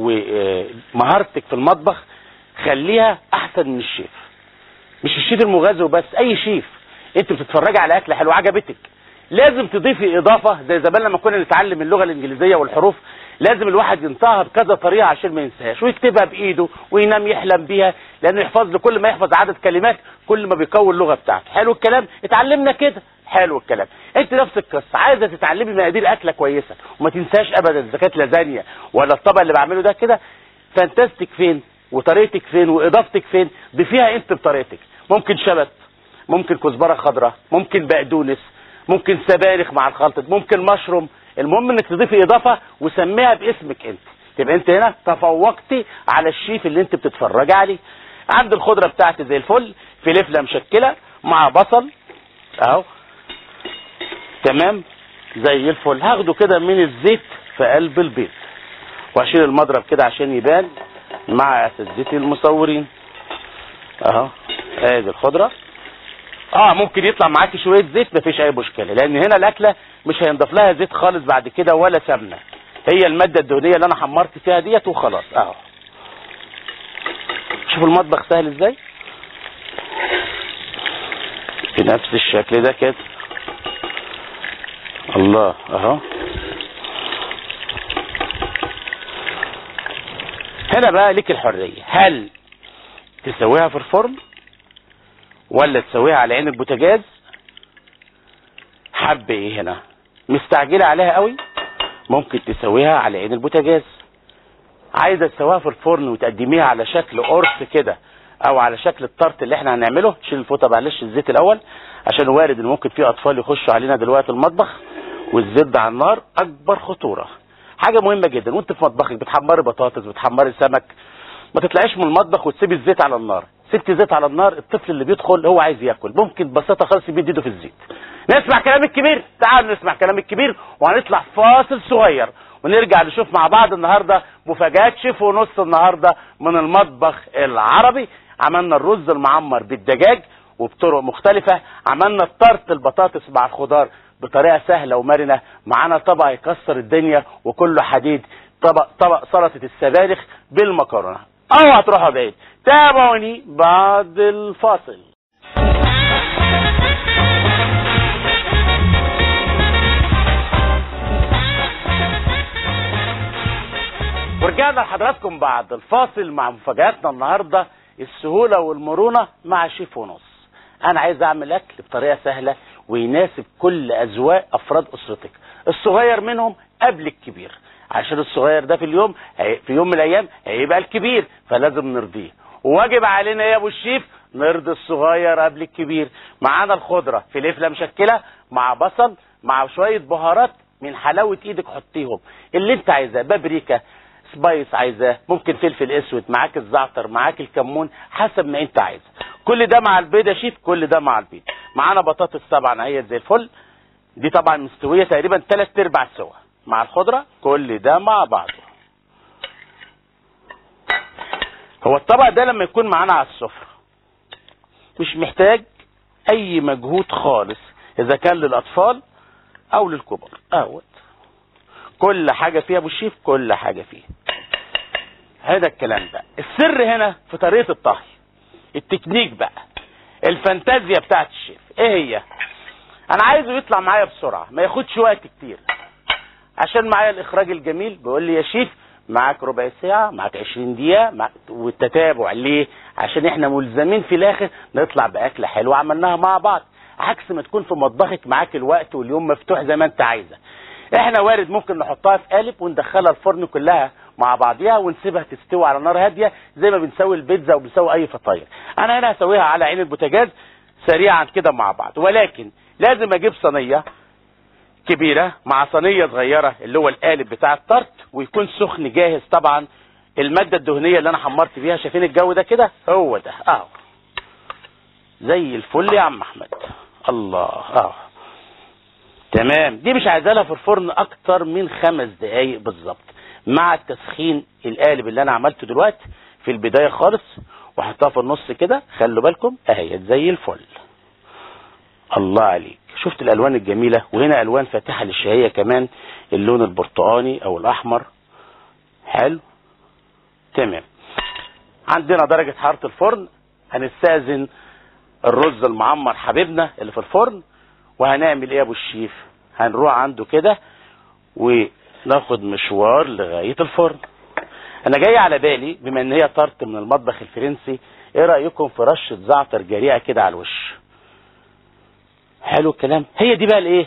ومهارتك في المطبخ خليها احسن من الشيف مش الشيف المغازي وبس اي شيف انت بتتفرجي على اكله حلوه عجبتك لازم تضيفي اضافه زي زمان لما كنا نتعلم اللغه الانجليزيه والحروف لازم الواحد ينطقها بكذا طريقه عشان ما ينساهاش ويكتبها بايده وينام يحلم بيها لانه يحفظ له كل ما يحفظ عدد كلمات كل ما بيقوي اللغه بتاعته حلو الكلام اتعلمنا كده حلو الكلام انت نفس القصه عايزه تتعلمي مقادير اكله كويسه وما تنساش ابدا اذا كانت لازانيا ولا الطبق اللي بعمله ده كده فانتاستيك فين وطريقتك فين واضافتك فين ضيفيها انت بطريقتك ممكن شبت ممكن كزبره خضراء ممكن بقدونس ممكن سبانخ مع الخلطه ممكن مشروم المهم انك تضيفي اضافه وسميها باسمك انت تبقى انت هنا تفوقتي على الشيف اللي انت بتتفرجي عليه عند الخضره بتاعتي زي الفل فلفله مشكله مع بصل اهو تمام زي الفل هاخده كده من الزيت في قلب البيض واشيل المضرب كده عشان يبان مع اساتذتي المصورين اهو ادي الخضره اه ممكن يطلع معاكي شويه زيت مفيش اي مشكله لان هنا الاكله مش هينضاف لها زيت خالص بعد كده ولا سمنه هي الماده الدهنيه اللي انا حمرت فيها ديت وخلاص اهو شوفوا المطبخ سهل ازاي بنفس الشكل ده كده الله اهو هنا بقى ليك الحرية هل تسويها في الفرن ولا تسويها على عين البوتاجاز حب ايه هنا مستعجلة عليها قوي ممكن تسويها على عين البوتاجاز عايزة تسويها في الفرن وتقدميها على شكل قرص كده او على شكل الطرت اللي احنا هنعمله تشيل الفوطه معلش الزيت الاول عشان وارد ان ممكن في اطفال يخشوا علينا دلوقتي المطبخ والزيت ده على النار اكبر خطوره حاجه مهمه جدا وانت في مطبخك بتحمري بطاطس بتحمري سمك ما تطلعيش من المطبخ وتسيبي الزيت على النار سبت الزيت على النار الطفل اللي بيدخل هو عايز ياكل ممكن ببساطه خالص يمد ايده في الزيت نسمع كلام الكبير تعالوا نسمع كلام الكبير وهنطلع فاصل صغير ونرجع نشوف مع بعض النهارده مفاجات شيف ونص النهارده من المطبخ العربي عملنا الرز المعمر بالدجاج وبطرق مختلفة عملنا الطرت البطاطس مع الخضار بطريقة سهلة ومرنة معانا طبق يكسر الدنيا وكله حديد طبق طبق سلطة السبانخ بالمكرونة اوعى هتروحوا بعيد تابعوني بعد الفاصل ورجعنا لحضراتكم بعد الفاصل مع مفاجاتنا النهارده السهوله والمرونه مع شيف ونص انا عايز اعمل اكل بطريقه سهله ويناسب كل اذواق افراد اسرتك الصغير منهم قبل الكبير عشان الصغير ده في اليوم في يوم من الايام هيبقى الكبير فلازم نرضيه وواجب علينا يا ابو الشيف نرضي الصغير قبل الكبير معانا الخضره فلفله مشكله مع بصل مع شويه بهارات من حلاوه ايدك حطيهم اللي انت عايزاه بابريكا سبايس عايزاه ممكن فلفل اسود معاك الزعتر معاك الكمون حسب ما انت عايز كل ده مع البيض يا شيف كل ده مع البيض معانا بطاطس طبعا هي زي الفل دي طبعا مستويه تقريبا ثلاث ارباع سوا مع الخضره كل ده مع بعضه هو الطبق ده لما يكون معانا على السفره مش محتاج اي مجهود خالص اذا كان للاطفال او للكبار اهوت كل حاجه فيها ابو الشيف كل حاجه فيه هذا الكلام ده السر هنا في طريقه الطهي التكنيك بقى الفانتازيا بتاعت الشيف ايه هي انا عايزه يطلع معايا بسرعه ما ياخدش وقت كتير عشان معايا الاخراج الجميل بيقول لي يا شيف معاك ربع ساعة معاك 20 دقيقة معاك والتتابع ليه عشان احنا ملزمين في الاخر نطلع باكلة حلوة عملناها مع بعض عكس ما تكون في مطبخك معاك الوقت واليوم مفتوح زي ما انت عايزة احنا وارد ممكن نحطها في قالب وندخلها الفرن كلها مع بعضيها ونسيبها تستوي على نار هاديه زي ما بنسوي البيتزا وبنسوي اي فطاير انا هنا هسويها على عين البوتاجاز سريعا كده مع بعض ولكن لازم اجيب صينيه كبيره مع صينيه صغيره اللي هو القالب بتاع الطرت ويكون سخن جاهز طبعا الماده الدهنيه اللي انا حمرت بيها شايفين الجو ده كده هو ده اهو زي الفل يا عم احمد الله اهو تمام دي مش عايزة لها في الفرن اكتر من خمس دقايق بالظبط مع التسخين القالب اللي انا عملته دلوقتي في البداية خالص واحطها في النص كده خلوا بالكم اهي زي الفل الله عليك شفت الالوان الجميلة وهنا الوان فاتحة للشهية كمان اللون البرتقاني او الاحمر حلو تمام عندنا درجة حرارة الفرن هنستأذن الرز المعمر حبيبنا اللي في الفرن وهنعمل ايه يا ابو الشيف هنروح عنده كده وناخد مشوار لغايه الفرن انا جاي على بالي بما ان هي طرت من المطبخ الفرنسي ايه رايكم في رشه زعتر جريئه كده على الوش حلو الكلام هي دي بقى الايه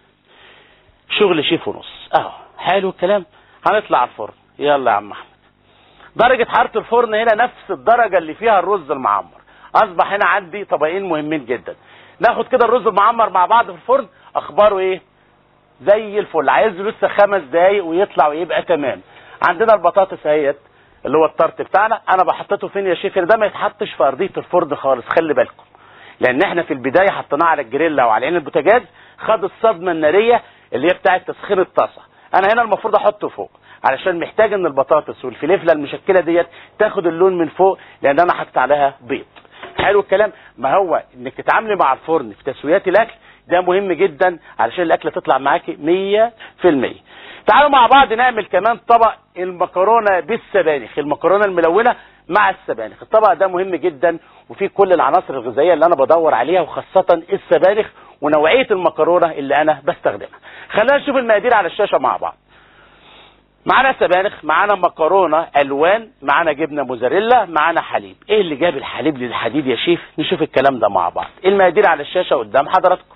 شغل شيف ونص اهو حلو الكلام هنطلع على الفرن يلا يا عم احمد درجه حراره الفرن هنا نفس الدرجه اللي فيها الرز المعمر اصبح هنا عندي طبقين مهمين جدا ناخد كده الرز المعمر مع بعض في الفرن اخباره ايه زي الفل عايز له لسه خمس دقايق ويطلع ويبقى تمام عندنا البطاطس اهيت اللي هو الطرت بتاعنا انا بحطته فين يا شيخ ده ما يتحطش في ارضيه الفرن خالص خلي بالكم لان احنا في البدايه حطيناه على الجريلا وعلى عين البوتاجاز خد الصدمه الناريه اللي هي بتاعه تسخين الطاسه انا هنا المفروض احطه فوق علشان محتاج ان البطاطس والفلفله المشكله ديت تاخد اللون من فوق لان انا حطيت عليها بيض حلو الكلام ما هو انك تتعاملي مع الفرن في تسويات الاكل ده مهم جدا علشان الاكله تطلع معاكي 100% تعالوا مع بعض نعمل كمان طبق المكرونه بالسبانخ المكرونه الملونه مع السبانخ الطبق ده مهم جدا وفيه كل العناصر الغذائيه اللي انا بدور عليها وخاصه السبانخ ونوعيه المكرونه اللي انا بستخدمها خلينا نشوف المقادير على الشاشه مع بعض معانا سبانخ معانا مكرونه الوان معانا جبنه موزاريلا معانا حليب ايه اللي جاب الحليب للحديد يا شيف نشوف الكلام ده مع بعض المقادير على الشاشه قدام حضراتكم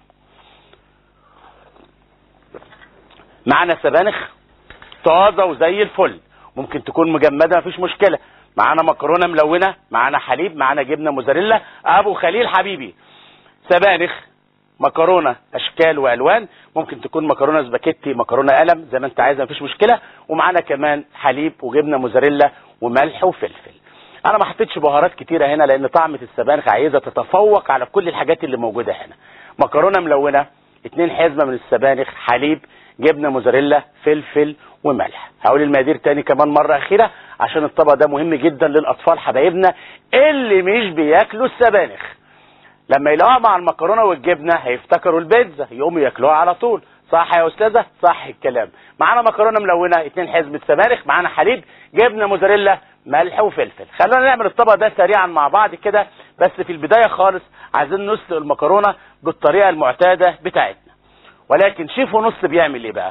معانا سبانخ طازه وزي الفل ممكن تكون مجمده مفيش مشكله معانا مكرونه ملونه معانا حليب معانا جبنه موزاريلا ابو خليل حبيبي سبانخ مكرونه اشكال والوان ممكن تكون مكرونه سباكيتي مكرونه قلم زي ما انت عايز مفيش مشكله ومعانا كمان حليب وجبنه موزاريلا وملح وفلفل انا ما حطيتش بهارات كتيره هنا لان طعمه السبانخ عايزه تتفوق على كل الحاجات اللي موجوده هنا مكرونه ملونه اتنين حزمه من السبانخ حليب جبنه موزاريلا فلفل وملح هقول المقادير تاني كمان مره اخيره عشان الطبق ده مهم جدا للاطفال حبايبنا اللي مش بياكلوا السبانخ لما يلاقوها مع المكرونه والجبنه هيفتكروا البيتزا يقوموا ياكلوها على طول صح يا استاذه صح الكلام معانا مكرونه ملونه اتنين حزمه سبانخ معانا حليب جبنه موزاريلا ملح وفلفل خلونا نعمل الطبق ده سريعا مع بعض كده بس في البدايه خالص عايزين نسلق المكرونه بالطريقه المعتاده بتاعتنا ولكن شيف ونص بيعمل ايه بقى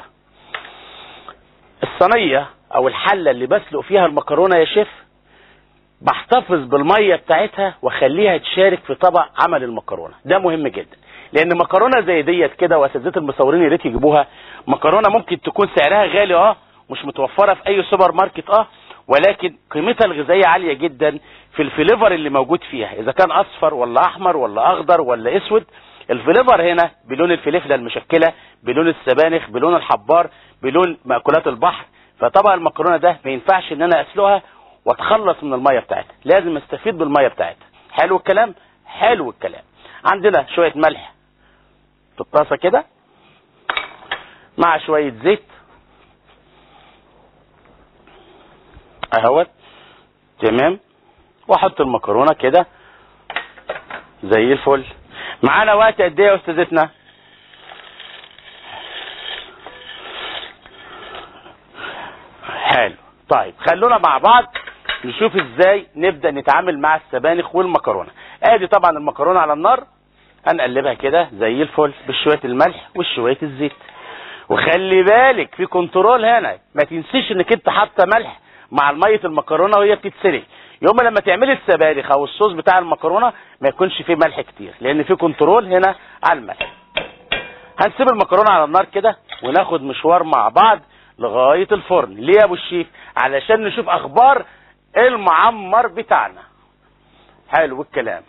الصينيه او الحله اللي بسلق فيها المكرونه يا شيف بحتفظ بالميه بتاعتها واخليها تشارك في طبق عمل المكرونه ده مهم جدا لان مكرونه زي ديت كده واساتذه المصورين يا ريت يجيبوها مكرونه ممكن تكون سعرها غالي اه مش متوفره في اي سوبر ماركت اه ولكن قيمتها الغذائيه عاليه جدا في الفليفر اللي موجود فيها اذا كان اصفر ولا احمر ولا اخضر ولا اسود الفليفر هنا بلون الفلفله المشكله بلون السبانخ بلون الحبار بلون مأكولات البحر فطبق المكرونه ده ما ينفعش ان انا اسلقها واتخلص من الميه بتاعتها لازم استفيد بالميه بتاعتها حلو الكلام حلو الكلام عندنا شويه ملح في الطاسه كده مع شويه زيت اهوت تمام واحط المكرونه كده زي الفل معانا وقت قد ايه يا استاذتنا حلو طيب خلونا مع بعض نشوف ازاي نبدا نتعامل مع السبانخ والمكرونه ادي طبعا المكرونه على النار هنقلبها كده زي الفل بشويه الملح وشويه الزيت وخلي بالك في كنترول هنا ما تنسيش انك انت حاطه ملح مع ميه المكرونه وهي بتتسلق يوم لما تعملي السبانخ او الصوص بتاع المكرونه ما يكونش فيه ملح كتير لان في كنترول هنا على الملح هنسيب المكرونه على النار كده وناخد مشوار مع بعض لغايه الفرن ليه يا ابو الشيف علشان نشوف اخبار المعمر بتاعنا حلو الكلام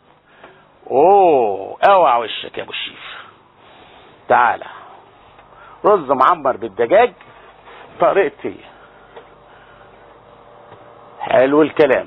اوه اوعى وشك يا ابو الشيف تعالى رز معمر بالدجاج طريقتي حلو الكلام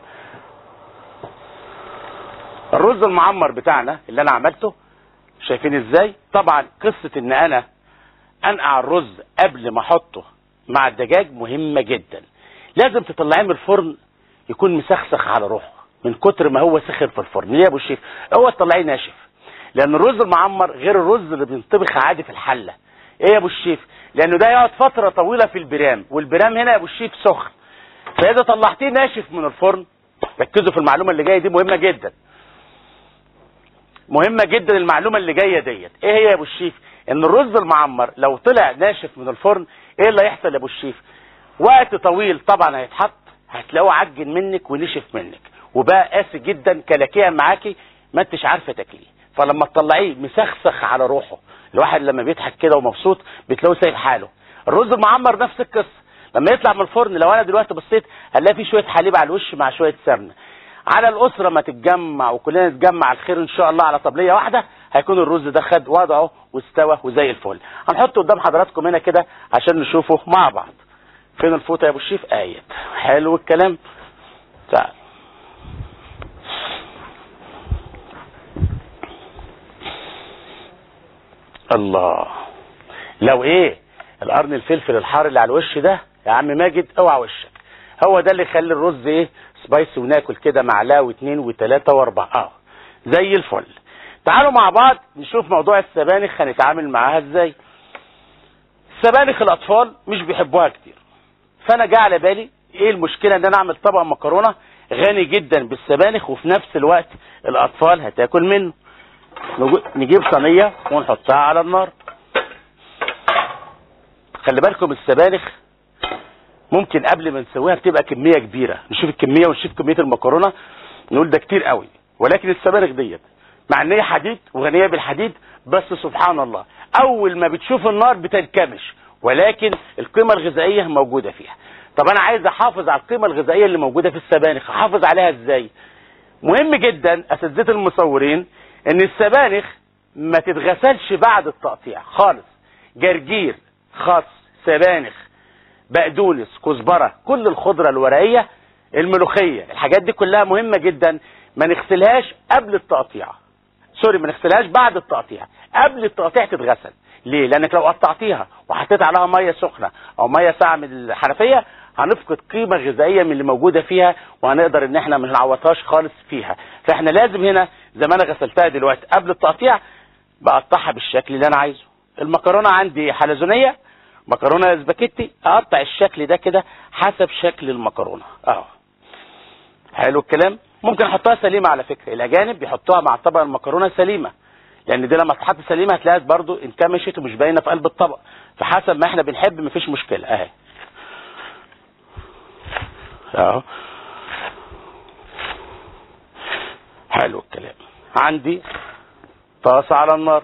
الرز المعمر بتاعنا اللي انا عملته شايفين ازاي طبعا قصة ان انا انقع الرز قبل ما احطه مع الدجاج مهمة جدا لازم تطلعيه من الفرن يكون مسخسخ على روحه من كتر ما هو سخن في الفرن ليه يا ابو الشيف هو تطلعيه ناشف لان الرز المعمر غير الرز اللي بينطبخ عادي في الحله ايه يا ابو الشيف لانه ده يقعد فتره طويله في البرام والبرام هنا يا ابو الشيف سخن فاذا طلعتيه ناشف من الفرن ركزوا في المعلومه اللي جايه دي مهمه جدا مهمه جدا المعلومه اللي جايه ديت ايه هي يا ابو الشيف ان الرز المعمر لو طلع ناشف من الفرن ايه اللي هيحصل يا ابو الشيف وقت طويل طبعا هيتحط هتلاقوه عجن منك ونشف منك وبقى قاسي جدا كلاكيا معاكي ما انتش عارفه تاكليه فلما تطلعيه مسخسخ على روحه الواحد لما بيضحك كده ومبسوط بتلاقيه سايب حاله الرز المعمر نفس القصه لما يطلع من الفرن لو انا دلوقتي بصيت هنلاقي فيه شويه حليب على الوش مع شويه سمنه على الاسره ما تتجمع وكلنا نتجمع الخير ان شاء الله على طبليه واحده هيكون الرز ده خد وضعه واستوى وزي الفل هنحطه قدام حضراتكم هنا كده عشان نشوفه مع بعض فين الفوطه يا ابو الشيف ايت حلو الكلام تعال الله لو ايه القرن الفلفل الحار اللي على الوش ده يا عم ماجد اوعى وشك هو ده اللي يخلي الرز ايه سبايسي وناكل كده معلقه واثنين وثلاثه واربعه اه زي الفل تعالوا مع بعض نشوف موضوع السبانخ هنتعامل معاها ازاي سبانخ الاطفال مش بيحبوها كتير فانا جه على بالي ايه المشكله ان انا اعمل طبق مكرونه غني جدا بالسبانخ وفي نفس الوقت الاطفال هتاكل منه نجو- نجيب صينيه ونحطها على النار خلي بالكم السبانخ ممكن قبل ما نسويها بتبقى كميه كبيره نشوف الكميه ونشوف كميه المكرونه نقول ده كتير قوي ولكن السبانخ ديت مع ان هي حديد وغنيه بالحديد بس سبحان الله اول ما بتشوف النار بتنكمش ولكن القيمه الغذائيه موجوده فيها طب انا عايز احافظ على القيمه الغذائيه اللي موجوده في السبانخ احافظ عليها ازاي مهم جدا اساتذه المصورين ان السبانخ ما تتغسلش بعد التقطيع خالص جرجير خس سبانخ بقدونس كزبره كل الخضره الورقيه الملوخيه الحاجات دي كلها مهمه جدا ما نغسلهاش قبل التقطيع سوري ما نغسلهاش بعد التقطيع قبل التقطيع تتغسل ليه لانك لو قطعتيها وحطيت عليها ميه سخنه او ميه ساقعه من الحنفيه هنفقد قيمه غذائيه من اللي موجوده فيها وهنقدر ان احنا ما نعوضهاش خالص فيها فاحنا لازم هنا زي ما انا غسلتها دلوقتي قبل التقطيع بقطعها بالشكل اللي انا عايزه المكرونه عندي حلزونيه مكرونه سباكيتي اقطع الشكل ده كده حسب شكل المكرونه اهو حلو الكلام ممكن احطها سليمه على فكره الاجانب بيحطوها مع طبق المكرونه سليمه لان دي لما تتحط سليمه هتلاقيها برضو انكمشت ومش باينه في قلب الطبق فحسب ما احنا بنحب مفيش مشكله اهي اهو حلو الكلام عندي طاسه على النار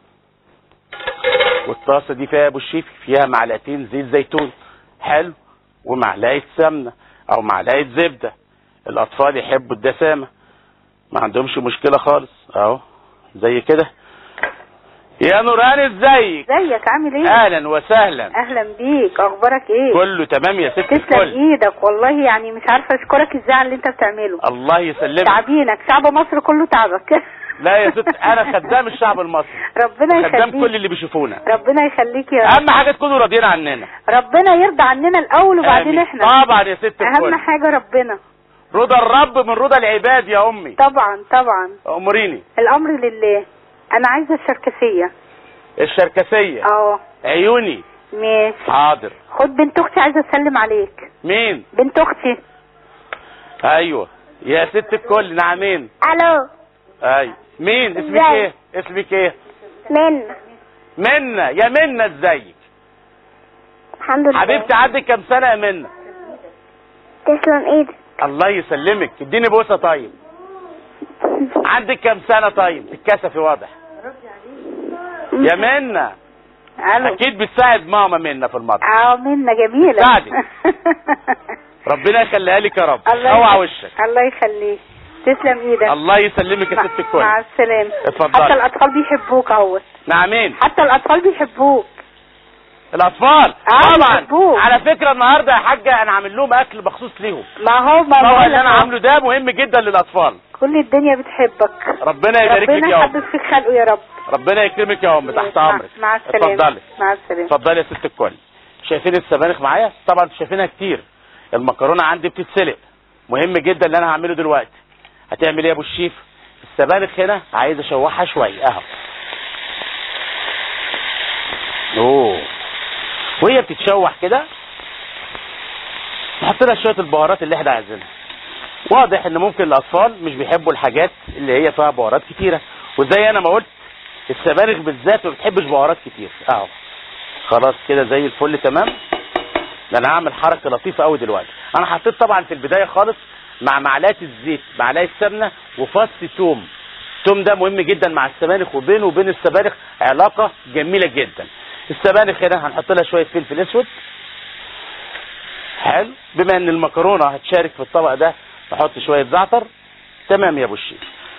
والطاسه دي فيها ابو الشيفي فيها معلقتين زيت زيتون حلو ومعلقه سمنه او معلقه زبده الاطفال يحبوا الدسامه ما عندهمش مشكله خالص اهو زي كده يا نوران ازيك ازيك عامل ايه اهلا وسهلا اهلا بيك اخبارك ايه كله تمام يا ست تسلم الكل ايدك والله يعني مش عارفه اشكرك ازاي على اللي انت بتعمله الله يسلمك تعبينك شعب مصر كله تعبك لا يا ست انا خدام الشعب المصري ربنا خدام كل يخليك اللي بيشوفونا ربنا يخليك يا رب اهم حاجه تكونوا راضيين عننا ربنا يرضى عننا الاول وبعدين آمين. احنا طبعا يا ست اهم الكل حاجه ربنا رضا الرب من رضا العباد يا امي طبعا طبعا امريني الامر لله انا عايزه الشركسيه الشركسيه اه عيوني ماشي حاضر خد بنت اختي عايزه اسلم عليك مين بنت اختي ايوه يا ست الكل نعمين الو ايوه مين اسمك ازاي؟ ايه اسمك ايه من منى يا منى ازيك الحمد لله حبيبتي عندك كام سنه يا منى تسلم ايدك الله يسلمك اديني بوسه طيب عندك كام سنه طيب تتكسفي واضح يا منى الو اكيد بتساعد ماما منى في المطبخ اه منا جميله ساعدك. ربنا يخليها لك يا رب الله اوعى يخليك. وشك الله يخليك تسلم ايدك الله يسلمك يا ست الكل مع السلامه اتفضلي. حتى الاطفال بيحبوك اهو نعمين حتى الاطفال بيحبوك الاطفال آه، طبعا بيحبوك. على فكره النهارده يا حاجه انا عامل لهم اكل مخصوص ليهم ما هو ما طبعا بقول اللي لك انا أهو. عامله ده مهم جدا للاطفال كل الدنيا بتحبك ربنا يبارك لك ربنا يا يحبب ام فيك خلقه يا رب ربنا يكرمك يا ام تحت مع- امرك مع السلامه اتفضلي مع السلامه اتفضلي يا ست الكل شايفين السبانخ معايا طبعا انتوا شايفينها كتير المكرونه عندي بتتسلق مهم جدا اللي انا هعمله دلوقتي هتعمل ايه يا ابو الشيف السبانخ هنا عايز اشوحها شويه اهو اوه وهي بتتشوح كده نحط لها شويه البهارات اللي احنا عايزينها واضح ان ممكن الاطفال مش بيحبوا الحاجات اللي هي فيها بهارات كتيره وزي انا ما قلت السبانخ بالذات ما بتحبش بهارات كتير اهو خلاص كده زي الفل تمام ده انا هعمل حركه لطيفه قوي دلوقتي انا حطيت طبعا في البدايه خالص مع معلقه الزيت معلقه سمنه وفص توم التوم ده مهم جدا مع السبانخ وبينه وبين السبانخ علاقه جميله جدا السبانخ هنا هنحط لها شويه فلفل اسود حلو بما ان المكرونه هتشارك في الطبق ده نحط شويه زعتر تمام يا ابو الشيخ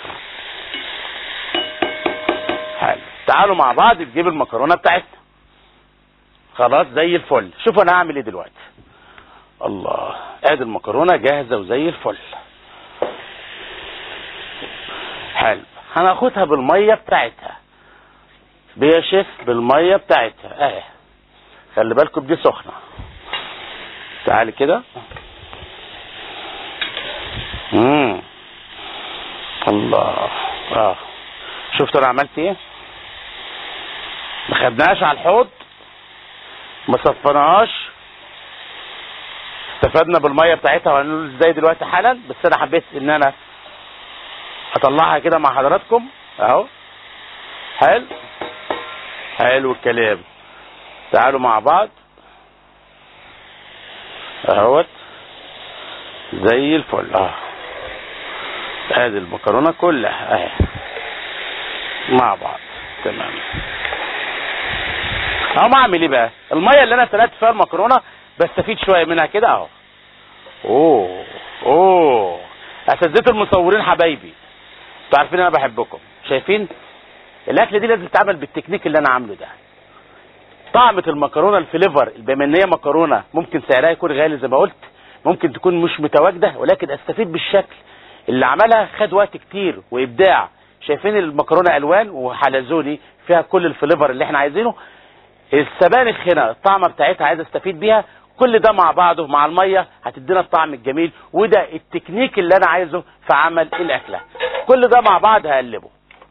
حلو تعالوا مع بعض نجيب المكرونه بتاعتنا خلاص زي الفل شوفوا انا هعمل ايه دلوقتي الله ادي المكرونه جاهزه وزي الفل حلو هناخدها بالميه بتاعتها يا شيف بالميه بتاعتها اهي خلي بالكم دي سخنه تعالي كده امم الله اه شفتوا انا عملت ايه ما خدناش على الحوض ما صفناهاش استفدنا بالميه بتاعتها وهنقول ازاي دلوقتي حالا بس انا حبيت ان انا اطلعها كده مع حضراتكم اهو حلو حلو الكلام تعالوا مع بعض اهوت زي الفل اه ادي المكرونه كلها اهي مع بعض تمام اهو اعمل ايه بقى الميه اللي انا سلقت فيها المكرونه بستفيد شويه منها كده اهو اوه اوه اساتذه المصورين حبايبي انتوا عارفين انا بحبكم شايفين الاكله دي لازم تتعمل بالتكنيك اللي انا عامله ده طعمة المكرونه الفليفر بما ان هي مكرونه ممكن سعرها يكون غالي زي ما قلت ممكن تكون مش متواجده ولكن استفيد بالشكل اللي عملها خد وقت كتير وابداع شايفين المكرونه الوان وحلزوني فيها كل الفليفر اللي احنا عايزينه السبانخ هنا الطعمه بتاعتها عايز استفيد بيها كل ده مع بعضه مع الميه هتدينا الطعم الجميل وده التكنيك اللي انا عايزه في عمل الاكله كل ده مع بعض هقلبه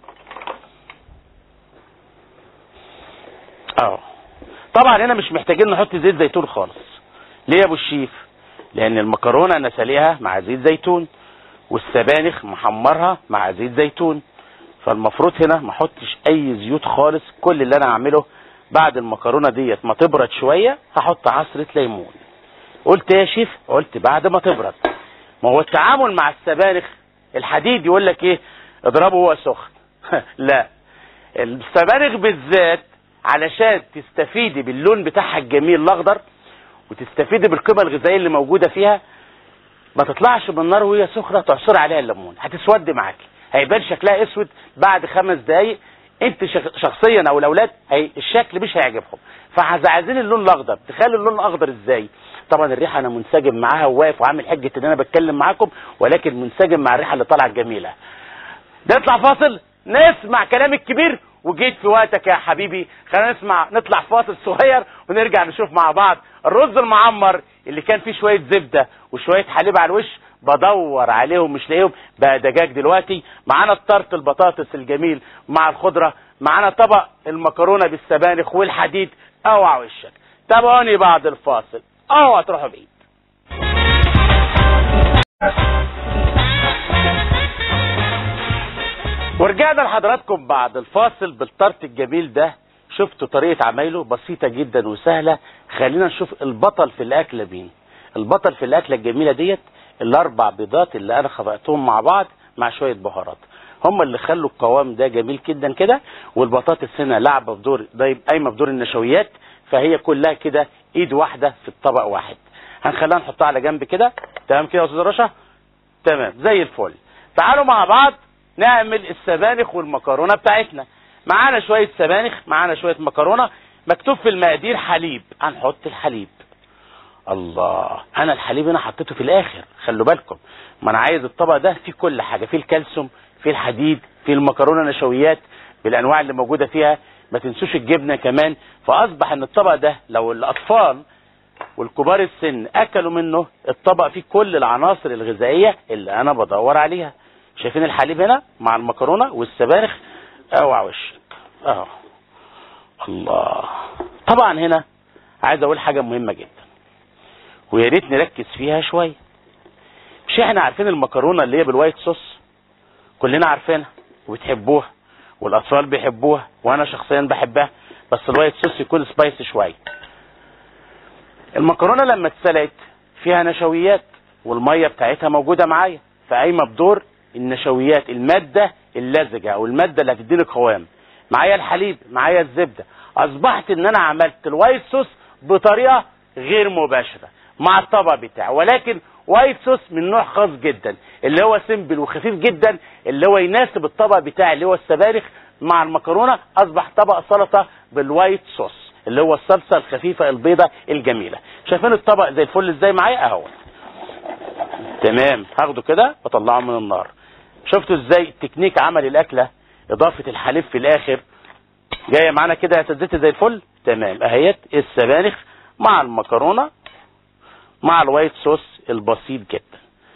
اه طبعا هنا مش محتاجين نحط زيت زيتون خالص ليه يا ابو الشيف لان المكرونه انا ساليها مع زيت زيتون والسبانخ محمرها مع زيت زيتون فالمفروض هنا ما احطش اي زيوت خالص كل اللي انا هعمله بعد المكرونه ديت ما تبرد شويه هحط عصره ليمون قلت يا شيف قلت بعد ما تبرد ما هو التعامل مع السبانخ الحديد يقول لك ايه اضربه وهو سخن لا السبانخ بالذات علشان تستفيدي باللون بتاعها الجميل الاخضر وتستفيدي بالقيمه الغذائيه اللي موجوده فيها ما تطلعش من النار وهي سخنه تعصري عليها الليمون هتسود معاكي هيبان شكلها اسود بعد خمس دقايق انت شخ- شخصيا او الاولاد هي الشكل مش هيعجبهم فعايزين اللون الاخضر تخلي اللون الاخضر ازاي طبعا الريحه انا منسجم معاها وواقف وعامل حجه ان انا بتكلم معاكم ولكن منسجم مع الريحه اللي طالعه الجميله نطلع فاصل نسمع كلام الكبير وجيت في وقتك يا حبيبي خلينا نسمع نطلع فاصل صغير ونرجع نشوف مع بعض الرز المعمر اللي كان فيه شويه زبده وشويه حليب على الوش بدور عليهم مش لاقيهم بقى دجاج دلوقتي معانا الطرت البطاطس الجميل مع الخضره معانا طبق المكرونه بالسبانخ والحديد اوعى وشك تابعوني بعد الفاصل اوعى تروحوا بعيد ورجعنا لحضراتكم بعد الفاصل بالطرت الجميل ده شفتوا طريقة عمايله بسيطة جدا وسهلة خلينا نشوف البطل في الأكلة مين البطل في الأكلة الجميلة ديت الأربع بيضات اللي أنا خبأتهم مع بعض مع شوية بهارات هم اللي خلوا القوام ده جميل جدا كده والبطاطس هنا لعبة في دور دايب- قايمة في دور النشويات فهي كلها كده ايد واحدة في الطبق واحد هنخليها نحطها على جنب كده تمام كده يا استاذ رشا تمام زي الفل تعالوا مع بعض نعمل السبانخ والمكرونه بتاعتنا معانا شويه سبانخ معانا شويه مكرونه مكتوب في المقادير حليب هنحط الحليب الله انا الحليب هنا حطيته في الاخر خلوا بالكم ما انا عايز الطبق ده فيه كل حاجه فيه الكالسيوم فيه الحديد فيه المكرونه نشويات بالانواع اللي موجوده فيها ما تنسوش الجبنه كمان فاصبح ان الطبق ده لو الاطفال والكبار السن اكلوا منه الطبق فيه كل العناصر الغذائيه اللي انا بدور عليها شايفين الحليب هنا مع المكرونه والسبانخ اوعى وشك اهو الله طبعا هنا عايز اقول حاجه مهمه جدا ويا ريت نركز فيها شويه مش احنا عارفين المكرونه اللي هي بالوايت صوص كلنا عارفينها وبتحبوها والاطفال بيحبوها وانا شخصيا بحبها بس الوايت صوص يكون سبايسي شويه المكرونه لما اتسلقت فيها نشويات والميه بتاعتها موجوده معايا فقايمه بدور النشويات الماده اللزجه او الماده اللي هتديني قوام معايا الحليب معايا الزبده اصبحت ان انا عملت الوايت صوص بطريقه غير مباشره مع الطبق بتاعي ولكن وايت صوص من نوع خاص جدا اللي هو سيمبل وخفيف جدا اللي هو يناسب الطبق بتاعي اللي هو السبانخ مع المكرونه اصبح طبق سلطه بالوايت صوص اللي هو الصلصه الخفيفه البيضه الجميله شايفين الطبق زي الفل ازاي معايا اهو تمام هاخده كده واطلعه من النار شفتوا ازاي تكنيك عمل الاكله اضافه الحليب في الاخر جايه معانا كده يا اساتذتي زي الفل تمام اهيت السبانخ مع المكرونه مع الوايت صوص البسيط جدا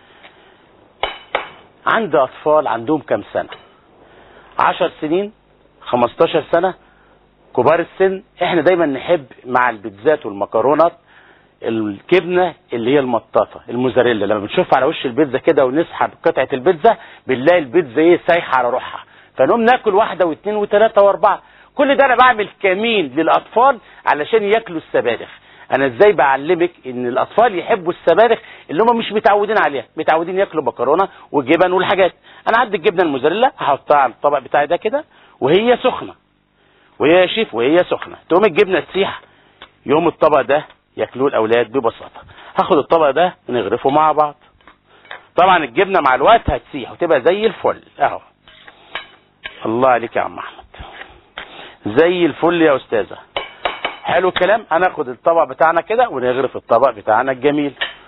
عندي اطفال عندهم كام سنه عشر سنين خمستاشر سنه كبار السن احنا دايما نحب مع البيتزات والمكرونات الجبنه اللي هي المطاطه الموزاريلا لما بنشوفها على وش البيتزا كده ونسحب قطعه البيتزا بنلاقي البيتزا ايه سايحه على روحها فنقوم ناكل واحده واثنين وثلاثه واربعه كل ده انا بعمل كمين للاطفال علشان ياكلوا السبانخ انا ازاي بعلمك ان الاطفال يحبوا السبانخ اللي هم مش متعودين عليها متعودين ياكلوا مكرونه وجبن والحاجات انا عندي الجبنه الموزاريلا هحطها على الطبق بتاعي ده كده وهي سخنه وهي يا شيف وهي سخنه تقوم الجبنه تسيح يوم الطبق ده ياكلوه الاولاد ببساطه هاخد الطبق ده ونغرفه مع بعض طبعا الجبنه مع الوقت هتسيح وتبقى زي الفل اهو الله عليك يا عم احمد زي الفل يا استاذه حلو الكلام هناخد الطبق بتاعنا كده ونغرف الطبق بتاعنا الجميل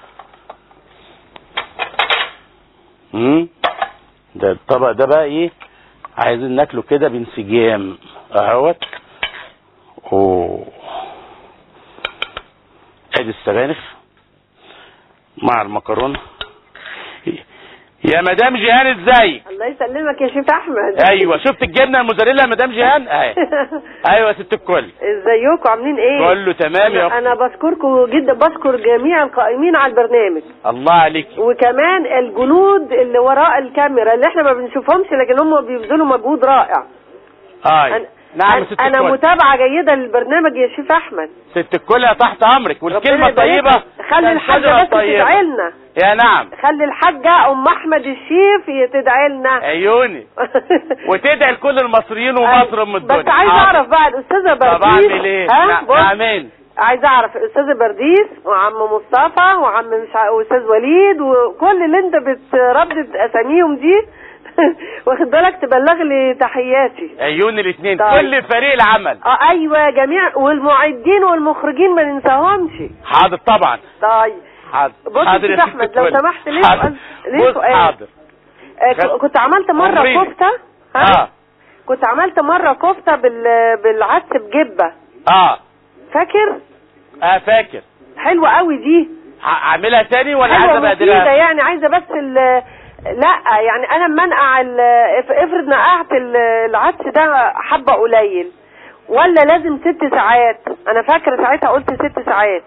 امم ده الطبق ده بقى ايه عايزين ناكله كده بانسجام اهوت اوه ادي السبانخ مع المكرونه يا مدام جيهان ازيك الله يسلمك يا شيخ احمد ايوه شفت الجبنه الموزاريلا يا مدام جيهان اهي ايوه يا ست الكل ازيكم عاملين ايه كله تمام يا انا, اختي أنا بشكركم جدا بشكر جميع القائمين على البرنامج الله عليك وكمان الجنود اللي وراء الكاميرا اللي احنا ما بنشوفهمش لكن هم بيبذلوا مجهود رائع اه أنا- نعم يا أنا- ست انا الكل متابعه جيده للبرنامج يا شيخ احمد ست الكل يا تحت امرك والكلمه ربنا يبارك طيبه لك. خلي الحاجه تنتظر بس الطيبة. تدعي لنا يا نعم خلي الحاجه ام احمد الشيف تدعي لنا عيوني وتدعي لكل المصريين ومصر ام الدنيا بس عايز حاضر. اعرف بقى الاستاذه طب برديس اعمل ايه ها نع- بص نعمين عايزه اعرف الاستاذه برديس وعم مصطفى وعم مش ع... واستاذ وليد وكل اللي انت بتردد اساميهم دي واخد بالك تبلغ لي تحياتي عيوني الاثنين طيب. كل فريق العمل اه ايوه جميع والمعدين والمخرجين ما ننساهمش حاضر طبعا طيب حاضر بص حاضر يا يا ست ست أحمد، لو الكل. سمحت ليه حاضر. سؤال- ليه بص سؤال؟ حاضر آه ك- كنت عملت مره أمريني. كفته ها اه كنت عملت مره كفته بال... بالعدس بجبه اه فاكر اه فاكر حلوه قوي دي ه- اعملها تاني ولا حلوه عايز مفيده ابهدلها يعني عايزه بس ال لا يعني انا اما انقع ال- اف- افرض نقعت ال- العدس ده حبه قليل ولا لازم ست ساعات انا فاكره ساعتها قلت ست ساعات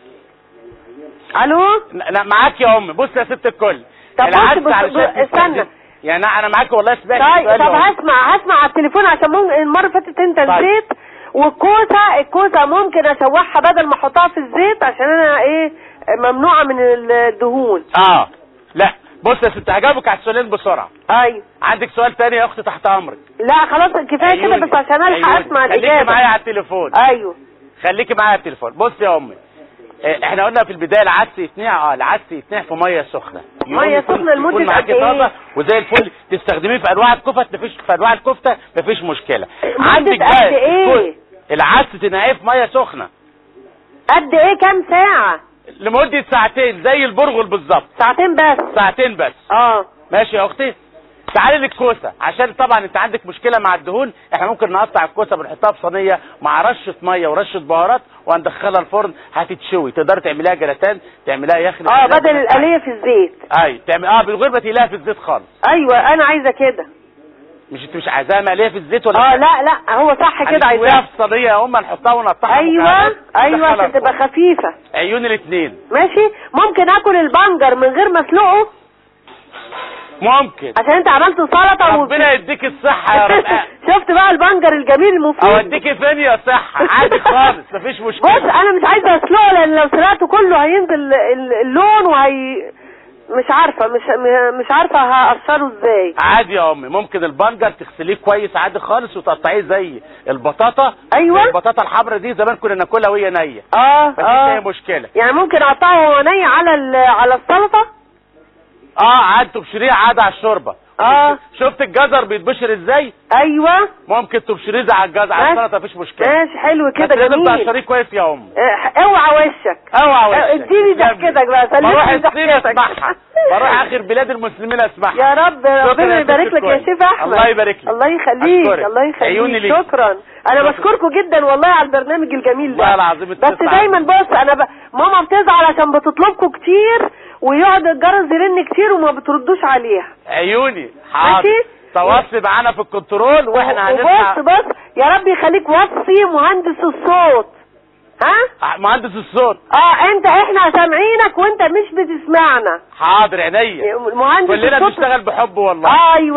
الو لا معاك يا امي بص يا ست الكل طب بص- العدس بص- علشان بص- استنى. تستخدم- يعني انا معاك والله سمعت طيب السؤال طب يا أمي. هسمع هسمع على التليفون عشان ممكن المره اللي فاتت انت طيب. نسيت والكوسه الكوسه ممكن اشوحها بدل ما احطها في الزيت عشان انا ايه ممنوعه من الدهون اه لا بص يا ست هجاوبك على السؤالين بسرعه ايوه عندك سؤال تاني يا اختي تحت امرك لا خلاص كفايه كده عيوني. بس عشان الحق عيوني. اسمع خليكي الاجابه معايا على التليفون ايوه خليكي معايا على التليفون بص يا امي آه، احنا قلنا في البدايه العدس يتنقع اه العدس يتنقع في ميه سخنه يوم مية يكون- سخنة لمدة يكون معاكي قد إيه؟ طازه وزي الفل تستخدميه في انواع الكفت مفيش في انواع الكفته مفيش مشكله مدة عندك قد بقى إيه؟ الكل- العدس تنقعيه في ميه سخنه قد ايه كام ساعه لمده ساعتين زي البرغل بالظبط ساعتين بس ساعتين بس اه ماشي يا اختي تعالي للكوسه عشان طبعا انت عندك مشكله مع الدهون احنا ممكن نقطع الكوسه بنحطها في صينيه مع رشه ميه ورشه بهارات وهندخلها الفرن هتتشوي تقدر تعمليها جلاتان تعمليها يخني اه تعمليها بدل جلاتان. القليه في الزيت اي تعمل اه من غير ما تقليها في الزيت خالص ايوه انا عايزه كده مش انت مش عايزاها مقليه في الزيت ولا اه لا لا هو صح كده هنشويها عايزاها في صينيه يا ام نحطها ونقطعها ايوه مكعبات ايوه وندخلها عشان تبقى الفرن. خفيفه عيون الاثنين ماشي ممكن اكل البنجر من غير ما اسلقه ممكن عشان انت عملت سلطه ربنا يديك الصحه يا رب شفت بقى البنجر الجميل المفيد اوديكي فين يا صحه عادي خالص مفيش بص مشكله انا مش عايزه اسلقه لان لو سلقته كله هينزل ال- اللون وهي مش عارفه مش م- مش عارفه هقشره ازاي عادي يا امي ممكن البنجر تغسليه كويس عادي خالص وتقطعيه زي البطاطا أيوة. زي البطاطا الحمراء دي زمان كنا ناكلها وهي نيه اه مفيش اي اه مشكله يعني ممكن اقطعه وهو ني على ال- على السلطه اه عادي تبشريه عادي على الشوربه اه شفت الجزر بيتبشر ازاي ايوه ممكن تبشريه على الجزر على ماشي. السلطه مفيش مشكله ماشي حلو بس كده لازم جميل تقشريه كويس يا امي اه، اوعى وشك اوعى اه، وشك اديني ضحكتك بقى سلمني بروح الصين ضحكتك. اسمعها بروح اخر بلاد المسلمين اسمعها يا رب شكرا ربنا يا يبارك ست لك يا الكل. شيف احمد الله يبارك لك. الله يخليك أشكرك. الله عيوني يخليك ليك. شكرا انا شكرا. بشكركم جدا والله على البرنامج الجميل ده والله العظيم بس بتسعد. دايما بص انا ب... ماما بتزعل عشان بتطلبكم كتير ويقعد الجرس يرن كتير وما بتردوش عليها عيوني حاضر ماشي. تواصل معانا في الكنترول واحنا هنسمع وبص بص يا رب يخليك وصي مهندس الصوت ها مهندس الصوت اه انت احنا سامعينك وانت مش بتسمعنا حاضر عينيا مهندس كلنا الصوت بنشتغل بحب والله ايوه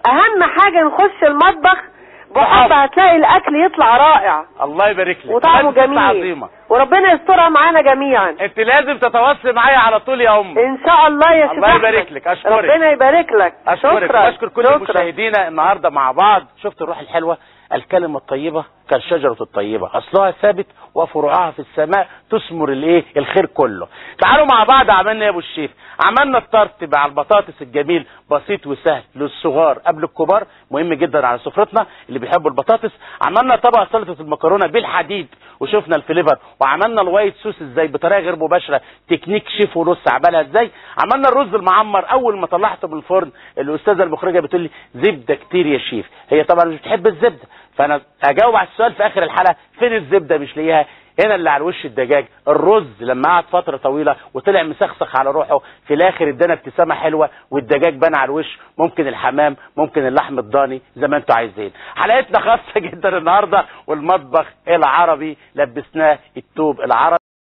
اهم حاجه نخش المطبخ بحب بحب. هتلاقي الاكل يطلع رائع الله يبارك لك وطعمه لازم تبقى جميل عظيمه وربنا يسترها معانا جميعا انت لازم تتواصلي معايا على طول يا ام ان شاء الله يا شيخ الله أحمد. يبارك لك، أشكرك. ربنا يبارك لك اشكرك شكرا واشكر كل شكرا. مشاهدينا النهارده مع بعض شفت الروح الحلوه الكلمه الطيبه كالشجره الطيبه اصلها ثابت وفروعها في السماء تثمر الايه الخير كله تعالوا مع بعض عملنا يا ابو الشيف عملنا الطرت مع البطاطس الجميل بسيط وسهل للصغار قبل الكبار مهم جدا على سفرتنا اللي بيحبوا البطاطس عملنا طبق سلطه المكرونه بالحديد وشفنا الفليفر وعملنا الوايت سوس ازاي بطريقه غير مباشره تكنيك شيف ونص عملها ازاي عملنا الرز المعمر اول ما طلعته من الفرن الاستاذه المخرجه بتقول لي زبده كتير يا شيف هي طبعا مش بتحب الزبده فانا اجاوب على السؤال في اخر الحلقه فين الزبده مش لاقيها هنا اللي على وش الدجاج الرز لما قعد فتره طويله وطلع مسخسخ على روحه في الاخر ادانا ابتسامه حلوه والدجاج بان على الوش ممكن الحمام ممكن اللحم الضاني زي ما انتوا عايزين حلقتنا خاصه جدا النهارده والمطبخ العربي لبسناه التوب العربي